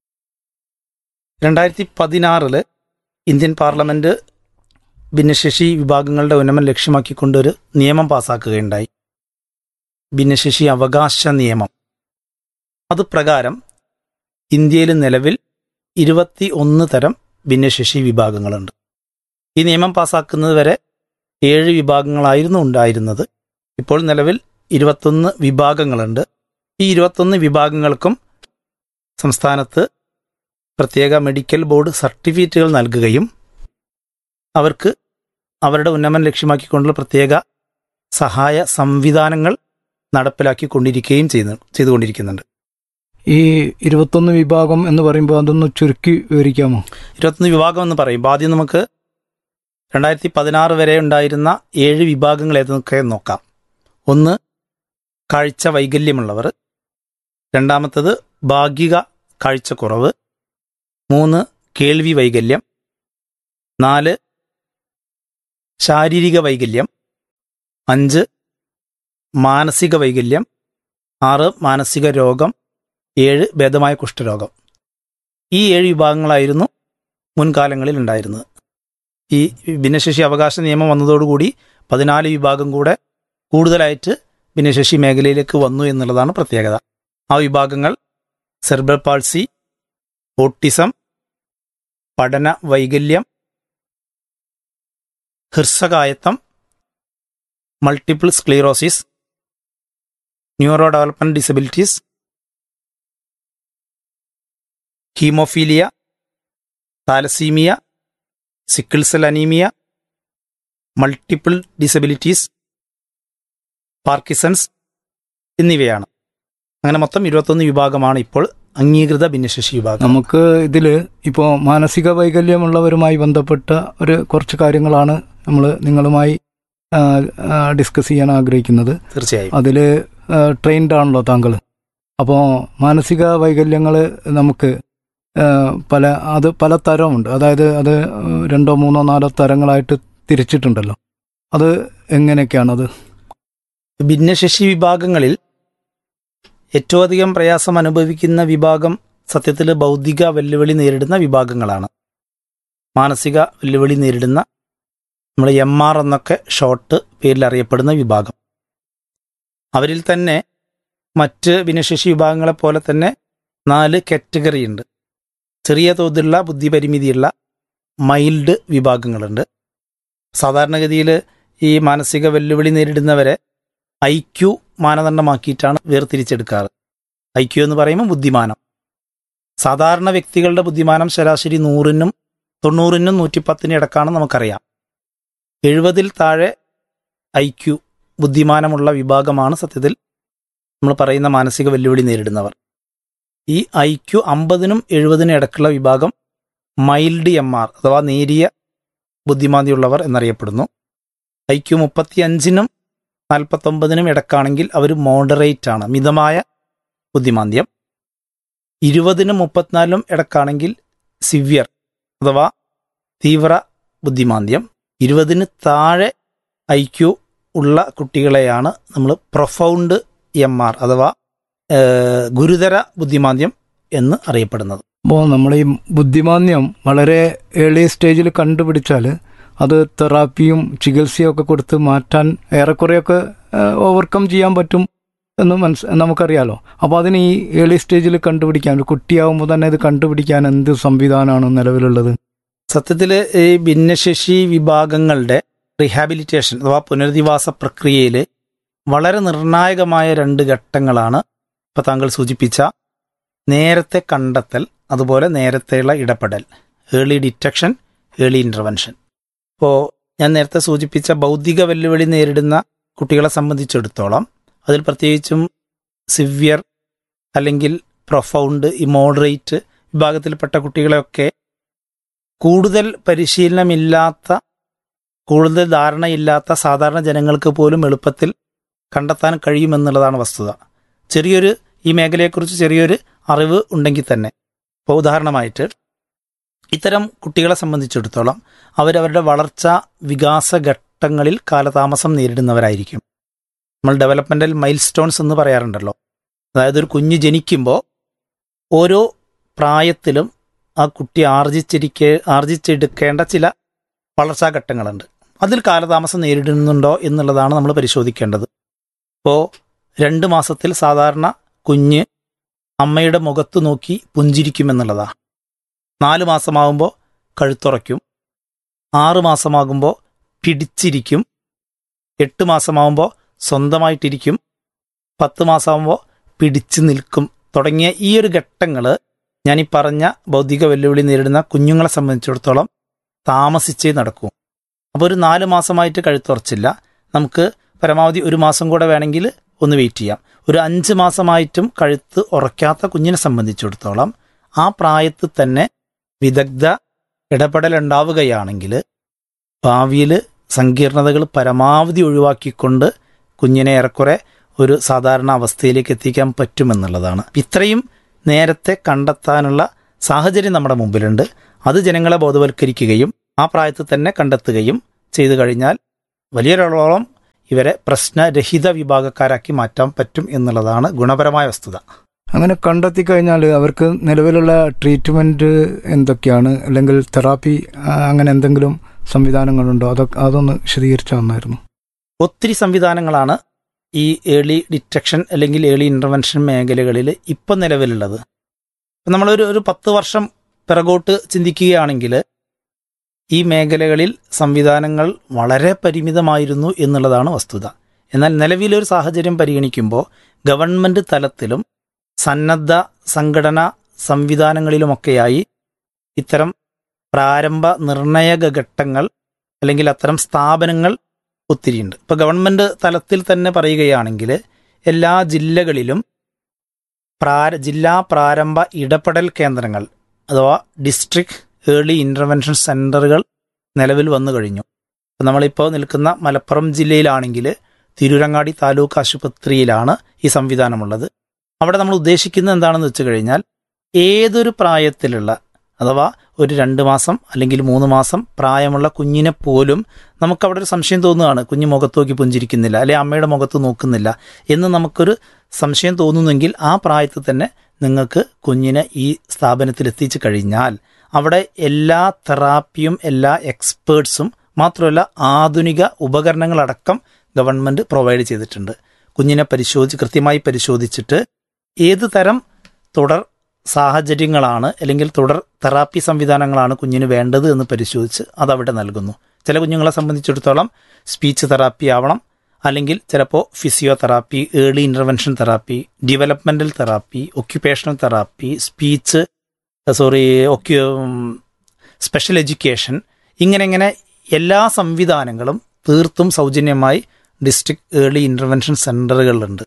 രണ്ടായിരത്തി പതിനാറില് ഇന്ത്യൻ പാർലമെന്റ് ഭിന്നശേഷി വിഭാഗങ്ങളുടെ ഉന്നമനം ലക്ഷ്യമാക്കിക്കൊണ്ടൊരു നിയമം പാസാക്കുകയുണ്ടായി ഭിന്നശേഷി അവകാശ നിയമം അത് പ്രകാരം ഇന്ത്യയിൽ നിലവിൽ ഇരുപത്തി ഒന്ന് തരം ഭിന്നശേഷി വിഭാഗങ്ങളുണ്ട് ഈ നിയമം പാസാക്കുന്നത് വരെ ഏഴ് വിഭാഗങ്ങളായിരുന്നു ഉണ്ടായിരുന്നത് ഇപ്പോൾ നിലവിൽ ഇരുപത്തൊന്ന് വിഭാഗങ്ങളുണ്ട് ഈ ഇരുപത്തൊന്ന് വിഭാഗങ്ങൾക്കും സംസ്ഥാനത്ത് പ്രത്യേക മെഡിക്കൽ ബോർഡ് സർട്ടിഫിക്കറ്റുകൾ നൽകുകയും അവർക്ക് അവരുടെ ഉന്നമനം ലക്ഷ്യമാക്കിക്കൊണ്ടുള്ള പ്രത്യേക സഹായ സംവിധാനങ്ങൾ നടപ്പിലാക്കിക്കൊണ്ടിരിക്കുകയും ചെയ്യുന്നു ചെയ്തുകൊണ്ടിരിക്കുന്നുണ്ട് ഈ ഇരുപത്തൊന്ന് വിഭാഗം എന്ന് പറയുമ്പോൾ അതൊന്ന് ചുരുക്കി വിവരിക്കാമോ ഇരുപത്തൊന്ന് വിഭാഗം എന്ന് പറയുമ്പോൾ ആദ്യം നമുക്ക് രണ്ടായിരത്തി പതിനാറ് വരെ ഉണ്ടായിരുന്ന ഏഴ് വിഭാഗങ്ങൾ ഏതൊക്കെ നോക്കാം ഒന്ന് കാഴ്ച വൈകല്യമുള്ളവർ രണ്ടാമത്തത് ഭാഗിക കാഴ്ചക്കുറവ് മൂന്ന് കേൾവി വൈകല്യം നാല് ശാരീരിക വൈകല്യം അഞ്ച് മാനസിക വൈകല്യം ആറ് മാനസിക രോഗം ഏഴ് ഭേദമായ കുഷ്ഠരോഗം ഈ ഏഴ് വിഭാഗങ്ങളായിരുന്നു മുൻകാലങ്ങളിൽ ഉണ്ടായിരുന്നത് ഈ ഭിന്നശേഷി അവകാശ നിയമം വന്നതോടുകൂടി പതിനാല് വിഭാഗം കൂടെ കൂടുതലായിട്ട് ഭിന്നശേഷി മേഖലയിലേക്ക് വന്നു എന്നുള്ളതാണ് പ്രത്യേകത ആ വിഭാഗങ്ങൾ സെർബൽ പാൾസി ഓട്ടിസം പഠന വൈകല്യം ഹൃസ്വകായത്വം multiple sclerosis neuro development disabilities haemophilia thalassaemia sickle cell anaemia multiple disabilities Parkinson's എന്നിവയാണ് അങ്ങനെ മൊത്തം ഇരുപത്തൊന്ന് വിഭാഗമാണ് ഇപ്പോൾ അംഗീകൃത ഭിന്നശേഷി വിഭാഗം നമുക്ക് ഇതിൽ ഇപ്പോൾ മാനസിക വൈകല്യമുള്ളവരുമായി ബന്ധപ്പെട്ട ഒരു കുറച്ച് കാര്യങ്ങളാണ് നമ്മൾ നിങ്ങളുമായി ആ, ആ, ഡിസ്കസ് ചെയ്യാൻ ആഗ്രഹിക്കുന്നത് തീർച്ചയായും അതിൽ ട്രെയിൻഡ് ആണല്ലോ താങ്കൾ അപ്പോൾ മാനസിക വൈകല്യങ്ങൾ നമുക്ക് ആ, പല അത് പല തരമുണ്ട് അതായത് അത് രണ്ടോ മൂന്നോ നാലോ തരങ്ങളായിട്ട് തിരിച്ചിട്ടുണ്ടല്ലോ അത് എങ്ങനെയൊക്കെയാണത് ഭിന്നശേഷി വിഭാഗങ്ങളിൽ ഏറ്റവും അധികം പ്രയാസം അനുഭവിക്കുന്ന വിഭാഗം സത്യത്തിൽ ബൗദ്ധിക വെല്ലുവിളി നേരിടുന്ന വിഭാഗങ്ങളാണ് മാനസിക വെല്ലുവിളി നേരിടുന്ന നമ്മൾ എം ആർ എന്നൊക്കെ ഷോർട്ട് പേരിൽ അറിയപ്പെടുന്ന വിഭാഗം അവരിൽ തന്നെ മറ്റ് ഭിന്നശേഷി വിഭാഗങ്ങളെ പോലെ തന്നെ നാല് കാറ്റഗറി ഉണ്ട് ചെറിയ തോതിലുള്ള ബുദ്ധിപരിമിതിയുള്ള മൈൽഡ് വിഭാഗങ്ങളുണ്ട് സാധാരണഗതിയിൽ ഈ മാനസിക വെല്ലുവിളി നേരിടുന്നവരെ ഐ ക്യു മാനദണ്ഡമാക്കിയിട്ടാണ് വേർതിരിച്ചെടുക്കാറ് ഐ ക്യു എന്ന് പറയുമ്പോൾ ബുദ്ധിമാനം സാധാരണ വ്യക്തികളുടെ ബുദ്ധിമാനം ശരാശരി നൂറിനും തൊണ്ണൂറിനും നൂറ്റിപ്പത്തിനും ഇടക്കാണ് നമുക്കറിയാം എഴുപതിൽ താഴെ ഐ ക്യു ബുദ്ധിമാനമുള്ള വിഭാഗമാണ് സത്യത്തിൽ നമ്മൾ പറയുന്ന മാനസിക വെല്ലുവിളി നേരിടുന്നവർ ഈ ഐ ക്യു അമ്പതിനും എഴുപതിനും ഇടക്കുള്ള വിഭാഗം മൈൽഡ് എം ആർ അഥവാ നേരിയ ബുദ്ധിമാന്തിയുള്ളവർ എന്നറിയപ്പെടുന്നു ഐ ക്യു മുപ്പത്തിയഞ്ചിനും നാൽപ്പത്തൊമ്പതിനും ഇടക്കാണെങ്കിൽ അവർ മോഡറേറ്റ് ആണ് മിതമായ ബുദ്ധിമാന്ദ്യം ഇരുപതിനും മുപ്പത്തിനാലിനും ഇടക്കാണെങ്കിൽ സിവിയർ അഥവാ തീവ്ര ബുദ്ധിമാന്ദ്യം ഇരുപതിന് താഴെ ഐ ക്യു ഉള്ള കുട്ടികളെയാണ് നമ്മൾ പ്രൊഫൗണ്ട് എം ആർ അഥവാ ഏഹ്, ഗുരുതര ബുദ്ധിമാന്ദ്യം എന്ന് അറിയപ്പെടുന്നത് അപ്പോൾ നമ്മൾ ഈ ബുദ്ധിമാന്യം വളരെ ഏർലി സ്റ്റേജിൽ കണ്ടുപിടിച്ചാൽ അത് തെറാപ്പിയും ചികിത്സയും ഒക്കെ കൊടുത്ത് മാറ്റാൻ ഏറെക്കുറെയൊക്കെ ഓവർകം ചെയ്യാൻ പറ്റും എന്ന് മനസ് നമുക്കറിയാലോ അപ്പോൾ അതിന് ഈ ഏർലി സ്റ്റേജിൽ കണ്ടുപിടിക്കാൻ ഒരു കുട്ടിയാവുമ്പോൾ തന്നെ ഇത് കണ്ടുപിടിക്കാൻ എന്ത് സംവിധാനമാണ് നിലവിലുള്ളത് സത്യത്തിൽ ഈ ഭിന്നശേഷി വിഭാഗങ്ങളുടെ റിഹാബിലിറ്റേഷൻ അഥവാ പുനരധിവാസ പ്രക്രിയയിൽ വളരെ നിർണായകമായ രണ്ട് ഘട്ടങ്ങളാണ് ഇപ്പോൾ താങ്കൾ സൂചിപ്പിച്ച നേരത്തെ കണ്ടെത്തൽ അതുപോലെ നേരത്തെയുള്ള ഇടപെടൽ ഏർലി ഡിറ്റക്ഷൻ ഏർലി ഇൻ്റർവെൻഷൻ ഇപ്പോൾ ഞാൻ നേരത്തെ സൂചിപ്പിച്ച ബൗദ്ധിക വെല്ലുവിളി നേരിടുന്ന കുട്ടികളെ സംബന്ധിച്ചിടത്തോളം അതിൽ പ്രത്യേകിച്ചും സിവിയർ അല്ലെങ്കിൽ പ്രൊഫൗണ്ട് ഇമോഡറേറ്റ് വിഭാഗത്തിൽപ്പെട്ട കുട്ടികളെയൊക്കെ കൂടുതൽ പരിശീലനമില്ലാത്ത കൂടുതൽ ധാരണയില്ലാത്ത സാധാരണ ജനങ്ങൾക്ക് പോലും എളുപ്പത്തിൽ കണ്ടെത്താൻ കഴിയുമെന്നുള്ളതാണ് വസ്തുത ചെറിയൊരു ഈ മേഖലയെക്കുറിച്ച് ചെറിയൊരു അറിവ് ഉണ്ടെങ്കിൽ തന്നെ ഇപ്പോൾ ഉദാഹരണമായിട്ട് ഇത്തരം കുട്ടികളെ സംബന്ധിച്ചിടത്തോളം അവരവരുടെ വളർച്ച വികാസ ഘട്ടങ്ങളിൽ കാലതാമസം നേരിടുന്നവരായിരിക്കും നമ്മൾ ഡെവലപ്മെന്റൽ മൈൽ സ്റ്റോൺസ് എന്ന് പറയാറുണ്ടല്ലോ അതായത് ഒരു കുഞ്ഞ് ജനിക്കുമ്പോൾ ഓരോ പ്രായത്തിലും ആ കുട്ടി ആർജിച്ചിരിക്കേ ആർജിച്ചെടുക്കേണ്ട ചില വളർച്ചാ ഘട്ടങ്ങളുണ്ട് അതിൽ കാലതാമസം നേരിടുന്നുണ്ടോ എന്നുള്ളതാണ് നമ്മൾ പരിശോധിക്കേണ്ടത് ഇപ്പോൾ രണ്ട് മാസത്തിൽ സാധാരണ കുഞ്ഞ് അമ്മയുടെ മുഖത്ത് നോക്കി പുഞ്ചിരിക്കുമെന്നുള്ളതാണ് നാല് മാസമാകുമ്പോൾ കഴുത്തുറയ്ക്കും ആറ് മാസമാകുമ്പോൾ പിടിച്ചിരിക്കും എട്ട് മാസമാകുമ്പോൾ സ്വന്തമായിട്ടിരിക്കും പത്ത് മാസമാകുമ്പോൾ പിടിച്ചു നിൽക്കും തുടങ്ങിയ ഈ ഒരു ഘട്ടങ്ങൾ ഞാൻ ഈ പറഞ്ഞ ഭൗതിക വെല്ലുവിളി നേരിടുന്ന കുഞ്ഞുങ്ങളെ സംബന്ധിച്ചിടത്തോളം താമസിച്ചേ നടക്കൂ അപ്പോൾ ഒരു നാല് മാസമായിട്ട് കഴുത്തുറച്ചില്ല നമുക്ക് പരമാവധി ഒരു മാസം കൂടെ വേണമെങ്കിൽ ഒന്ന് വെയിറ്റ് ചെയ്യാം ഒരു അഞ്ച് മാസമായിട്ടും കഴുത്ത് ഉറക്കാത്ത കുഞ്ഞിനെ സംബന്ധിച്ചിടത്തോളം ആ പ്രായത്തിൽ തന്നെ വിദഗ്ധ ഇടപെടൽ ഉണ്ടാവുകയാണെങ്കിൽ ഭാവിയിൽ സങ്കീർണതകൾ പരമാവധി ഒഴിവാക്കിക്കൊണ്ട് കുഞ്ഞിനെ ഏറെക്കുറെ ഒരു സാധാരണ അവസ്ഥയിലേക്ക് എത്തിക്കാൻ പറ്റുമെന്നുള്ളതാണ് ഇത്രയും നേരത്തെ കണ്ടെത്താനുള്ള സാഹചര്യം നമ്മുടെ മുമ്പിലുണ്ട് അത് ജനങ്ങളെ ബോധവൽക്കരിക്കുകയും ആ പ്രായത്തിൽ തന്നെ കണ്ടെത്തുകയും ചെയ്തു കഴിഞ്ഞാൽ വലിയൊരളോളം ഇവരെ പ്രശ്നരഹിത വിഭാഗക്കാരാക്കി മാറ്റാൻ പറ്റും എന്നുള്ളതാണ് ഗുണപരമായ വസ്തുത അങ്ങനെ കണ്ടെത്തി കഴിഞ്ഞാൽ അവർക്ക് നിലവിലുള്ള ട്രീറ്റ്മെന്റ് എന്തൊക്കെയാണ് അല്ലെങ്കിൽ തെറാപ്പി ആ, അങ്ങനെ എന്തെങ്കിലും സംവിധാനങ്ങളുണ്ടോ അതൊക്കെ അതൊന്ന് വിശദീകരിച്ചു തന്നായിരുന്നു ഒത്തിരി സംവിധാനങ്ങളാണ് ഈ ഏർലി ഡിറ്റക്ഷൻ അല്ലെങ്കിൽ ഏർലി ഇൻ്റർവെൻഷൻ മേഖലകളിൽ ഇപ്പം നിലവിലുള്ളത് ഇപ്പം നമ്മളൊരു ഒരു പത്ത് വർഷം പിറകോട്ട് ചിന്തിക്കുകയാണെങ്കിൽ ഈ മേഖലകളിൽ സംവിധാനങ്ങൾ വളരെ പരിമിതമായിരുന്നു എന്നുള്ളതാണ് വസ്തുത എന്നാൽ നിലവിലൊരു സാഹചര്യം പരിഗണിക്കുമ്പോൾ ഗവൺമെൻറ് തലത്തിലും സന്നദ്ധ സംഘടനാ സംവിധാനങ്ങളിലുമൊക്കെയായി ഇത്തരം പ്രാരംഭ നിർണയക ഘട്ടങ്ങൾ അല്ലെങ്കിൽ അത്തരം സ്ഥാപനങ്ങൾ ഒത്തിരിയുണ്ട് ഇപ്പോൾ ഗവൺമെൻറ് തലത്തിൽ തന്നെ പറയുകയാണെങ്കിൽ എല്ലാ ജില്ലകളിലും പ്രാര ജില്ലാ പ്രാരംഭ ഇടപെടൽ കേന്ദ്രങ്ങൾ അഥവാ ഡിസ്ട്രിക്ട് ഏർലി ഇൻ്റർവെൻഷൻ സെൻ്ററുകൾ നിലവിൽ വന്നു കഴിഞ്ഞു ഇപ്പം നമ്മളിപ്പോൾ നിൽക്കുന്ന മലപ്പുറം ജില്ലയിലാണെങ്കിൽ തിരൂരങ്ങാടി താലൂക്ക് ആശുപത്രിയിലാണ് ഈ സംവിധാനമുള്ളത് അവിടെ നമ്മൾ ഉദ്ദേശിക്കുന്നത് എന്താണെന്ന് വെച്ച് കഴിഞ്ഞാൽ ഏതൊരു പ്രായത്തിലുള്ള അഥവാ ഒരു രണ്ട് മാസം അല്ലെങ്കിൽ മൂന്ന് മാസം പ്രായമുള്ള കുഞ്ഞിനെ പോലും നമുക്കവിടെ ഒരു സംശയം തോന്നുകയാണ് കുഞ്ഞ് മുഖത്ത് നോക്കി പുഞ്ചിരിക്കുന്നില്ല അല്ലെ അമ്മയുടെ മുഖത്ത് നോക്കുന്നില്ല എന്ന് നമുക്കൊരു സംശയം തോന്നുന്നെങ്കിൽ ആ പ്രായത്തിൽ തന്നെ നിങ്ങൾക്ക് കുഞ്ഞിനെ ഈ സ്ഥാപനത്തിൽ എത്തിച്ചു കഴിഞ്ഞാൽ അവിടെ എല്ലാ തെറാപ്പിയും എല്ലാ എക്സ്പേർട്സും മാത്രമല്ല ആധുനിക ഉപകരണങ്ങളടക്കം ഗവൺമെൻറ് പ്രൊവൈഡ് ചെയ്തിട്ടുണ്ട് കുഞ്ഞിനെ പരിശോധിച്ച് കൃത്യമായി പരിശോധിച്ചിട്ട് ഏത് തരം തുടർ സാഹചര്യങ്ങളാണ് അല്ലെങ്കിൽ തുടർ തെറാപ്പി സംവിധാനങ്ങളാണ് കുഞ്ഞിന് വേണ്ടത് എന്ന് പരിശോധിച്ച് അതവിടെ നൽകുന്നു ചില കുഞ്ഞുങ്ങളെ സംബന്ധിച്ചിടത്തോളം സ്പീച്ച് തെറാപ്പി ആവണം അല്ലെങ്കിൽ ചിലപ്പോൾ physiotherapy early intervention therapy developmental therapy occupational therapy speech sorry ഒക്യു സ്പെഷ്യൽ എഡ്യൂക്കേഷൻ ഇങ്ങനെ ഇങ്ങനെ എല്ലാ സംവിധാനങ്ങളും തീർത്തും സൗജന്യമായി ഡിസ്ട്രിക്ട് ഏർലി ഇൻ്റർവെൻഷൻ സെൻ്ററുകളിലുണ്ട്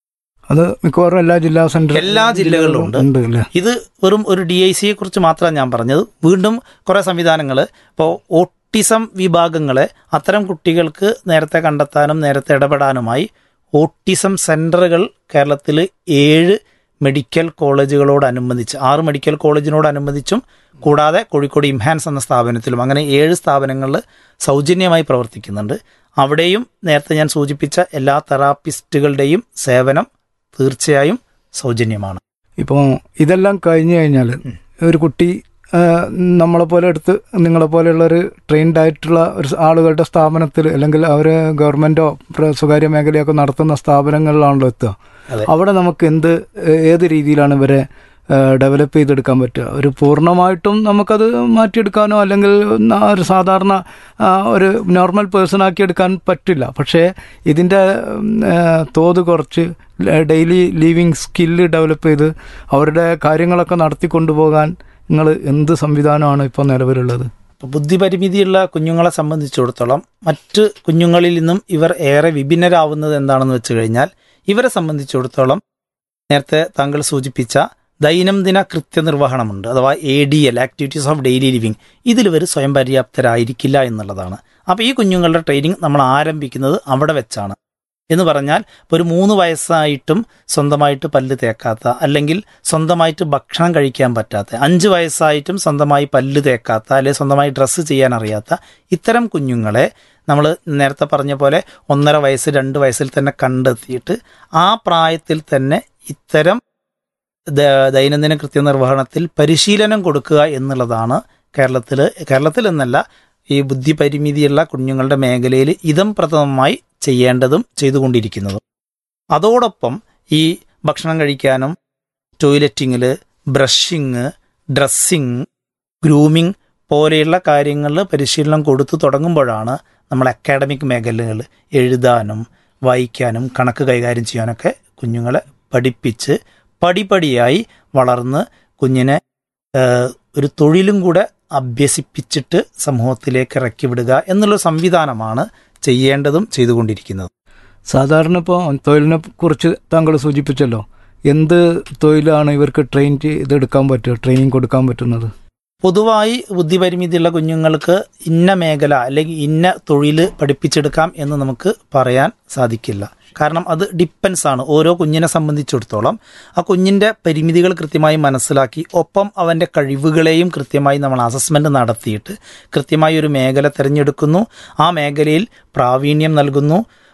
അത് മിക്കവാറും എല്ലാ ജില്ലാ സെന്റർ എല്ലാ ജില്ലകളിലും ഉണ്ട്. ഉണ്ട് അല്ലേ ഇത് വെറും ഒരു ഡി ഐ സിയെ കുറിച്ച് മാത്രമാണ് ഞാൻ പറഞ്ഞത് വീണ്ടും കുറേ സംവിധാനങ്ങൾ ഇപ്പോൾ ഓട്ടിസം വിഭാഗങ്ങളെ അത്തരം കുട്ടികൾക്ക് നേരത്തെ കണ്ടെത്താനും നേരത്തെ ഇടപെടാനുമായി ഓട്ടിസം സെന്ററുകൾ കേരളത്തിൽ ഏഴ് മെഡിക്കൽ കോളേജുകളോടനുബന്ധിച്ച് ആറ് മെഡിക്കൽ കോളേജിനോടനുബന്ധിച്ചും കൂടാതെ കോഴിക്കോട് ഇംഹാൻസ് എന്ന സ്ഥാപനത്തിലും അങ്ങനെ ഏഴ് സ്ഥാപനങ്ങളിൽ സൗജന്യമായി പ്രവർത്തിക്കുന്നുണ്ട് അവിടെയും നേരത്തെ ഞാൻ സൂചിപ്പിച്ച എല്ലാ തെറാപ്പിസ്റ്റുകളുടെയും സേവനം തീർച്ചയായും സൗജന്യമാണ് ഇപ്പോൾ ഇതെല്ലാം കഴിഞ്ഞു കഴിഞ്ഞാൽ ഒരു കുട്ടി ആ, നമ്മളെ പോലെ എടുത്ത് നിങ്ങളെ പോലെയുള്ള ഒരു ട്രെയിൻഡ് ആയിട്ടുള്ള ഒരു ആളുകളുടെ സ്ഥാപനത്തിൽ അല്ലെങ്കിൽ അവർ ഗവൺമെന്റോ പ്ര- സ്വകാര്യ മേഖലയൊക്കെ നടത്തുന്ന സ്ഥാപനങ്ങളിലാണല്ലോ എത്തുക അതെ. അവിടെ നമുക്ക് എന്ത് ഏത് രീതിയിലാണ് ഇവരെ ഡെവലപ്പ് ചെയ്തെടുക്കാൻ പറ്റുക ഒരു പൂർണ്ണമായിട്ടും നമുക്കത് മാറ്റിയെടുക്കാനോ അല്ലെങ്കിൽ ന- ഒരു സാധാരണ ആ, ഒരു നോർമൽ പേഴ്സൺ ആക്കി എടുക്കാൻ പറ്റില്ല പക്ഷേ ഇതിൻ്റെ ഉം, ആ, തോത് കുറച്ച് ഡെയിലി ലീവിങ് സ്കില്ല് ഡെവലപ്പ് ചെയ്ത് അവരുടെ കാര്യങ്ങളൊക്കെ നടത്തി കൊണ്ടുപോകാൻ നിങ്ങൾ എന്ത് സംവിധാനമാണ് ഇപ്പോൾ നിലവിലുള്ളത് ഇപ്പോൾ ബുദ്ധിപരിമിതിയുള്ള കുഞ്ഞുങ്ങളെ സംബന്ധിച്ചിടത്തോളം മറ്റ് കുഞ്ഞുങ്ങളിൽ നിന്നും ഇവർ ഏറെ വിഭിന്നരാവുന്നത് എന്താണെന്ന് വെച്ച് കഴിഞ്ഞാൽ ഇവരെ സംബന്ധിച്ചിടത്തോളം നേരത്തെ താങ്കൾ സൂചിപ്പിച്ച ദൈനംദിന കൃത്യനിർവഹണമുണ്ട് അഥവാ A D L activities of daily living ഇതിൽ ഇവർ സ്വയം പര്യാപ്തരായിരിക്കില്ല എന്നുള്ളതാണ് അപ്പോൾ ഈ കുഞ്ഞുങ്ങളുടെ ട്രെയിനിങ് നമ്മൾ ആരംഭിക്കുന്നത് അവിടെ വെച്ചാണ് എന്ന് പറഞ്ഞാൽ ഇപ്പോൾ ഒരു മൂന്ന് വയസ്സായിട്ടും സ്വന്തമായിട്ട് പല്ല് തേക്കാത്ത അല്ലെങ്കിൽ സ്വന്തമായിട്ട് ഭക്ഷണം കഴിക്കാൻ പറ്റാത്ത അഞ്ച് വയസ്സായിട്ടും സ്വന്തമായി പല്ല് തേക്കാത്ത അല്ലെങ്കിൽ സ്വന്തമായി ഡ്രസ്സ് ചെയ്യാൻ അറിയാത്ത ഇത്തരം കുഞ്ഞുങ്ങളെ നമ്മൾ നേരത്തെ പറഞ്ഞ പോലെ ഒന്നര വയസ്സ് രണ്ട് വയസ്സിൽ തന്നെ കണ്ടെത്തിയിട്ട് ആ പ്രായത്തിൽ തന്നെ ഇത്തരം ദ- ദൈനംദിന കൃത്യനിർവഹണത്തിൽ പരിശീലനം കൊടുക്കുക എന്നുള്ളതാണ് കേരളത്തിൽ കേരളത്തിൽ എന്നല്ല ഈ ബുദ്ധിപരിമിതിയുള്ള കുഞ്ഞുങ്ങളുടെ മേഖലയിൽ ഇതം പ്രഥമമായി ചെയ്യേണ്ടതും ചെയ്തുകൊണ്ടിരിക്കുന്നതും അതോടൊപ്പം ഈ ഭക്ഷണം കഴിക്കാനും ടോയ്ലറ്റിങ്ങിൽ ബ്രഷിങ് ഡ്രസ്സിങ് ഗ്രൂമിങ് പോലെയുള്ള കാര്യങ്ങളിൽ പരിശീലനം കൊടുത്തു തുടങ്ങുമ്പോഴാണ് നമ്മൾ അക്കാഡമിക് മേഖലകൾ എഴുതാനും വായിക്കാനും കണക്ക് കൈകാര്യം ചെയ്യാനൊക്കെ കുഞ്ഞുങ്ങളെ പഠിപ്പിച്ച് പടിപടിയായി വളർന്ന് കുഞ്ഞിനെ ഏഹ്, ഒരു തൊഴിലും കൂടെ അഭ്യസിപ്പിച്ചിട്ട് സമൂഹത്തിലേക്ക് ഇറക്കി വിടുക എന്നുള്ള സംവിധാനമാണ് ചെയ്യേണ്ടതും ചെയ്തുകൊണ്ടിരിക്കുന്നത് സാധാരണ ഇപ്പോൾ തൊഴിലിനെ കുറിച്ച് താങ്കൾ സൂചിപ്പിച്ചല്ലോ എന്ത് തൊഴിലാണ് ഇവർക്ക് ട്രെയിൻ ചെയ്തെടുക്കാൻ പറ്റുക ട്രെയിനിങ് കൊടുക്കാൻ പറ്റുന്നത് പൊതുവായി ബുദ്ധിപരിമിതിയുള്ള കുഞ്ഞുങ്ങൾക്ക് ഇന്ന മേഖല അല്ലെങ്കിൽ ഇന്ന തൊഴിൽ പഠിപ്പിച്ചെടുക്കാം എന്ന് നമുക്ക് പറയാൻ സാധിക്കില്ല കാരണം അത് ഡിപ്പെൻസ് ആണ് ഓരോ കുഞ്ഞിനെ സംബന്ധിച്ചിടത്തോളം ആ കുഞ്ഞിൻ്റെ പരിമിതികൾ കൃത്യമായി മനസ്സിലാക്കി ഒപ്പം അവൻ്റെ കഴിവുകളെയും കൃത്യമായി നമ്മൾ അസസ്മെൻ്റ് നടത്തിയിട്ട് കൃത്യമായി ഒരു മേഖല തിരഞ്ഞെടുക്കുന്നു ആ മേഖലയിൽ പ്രാവീണ്യം നൽകുന്നു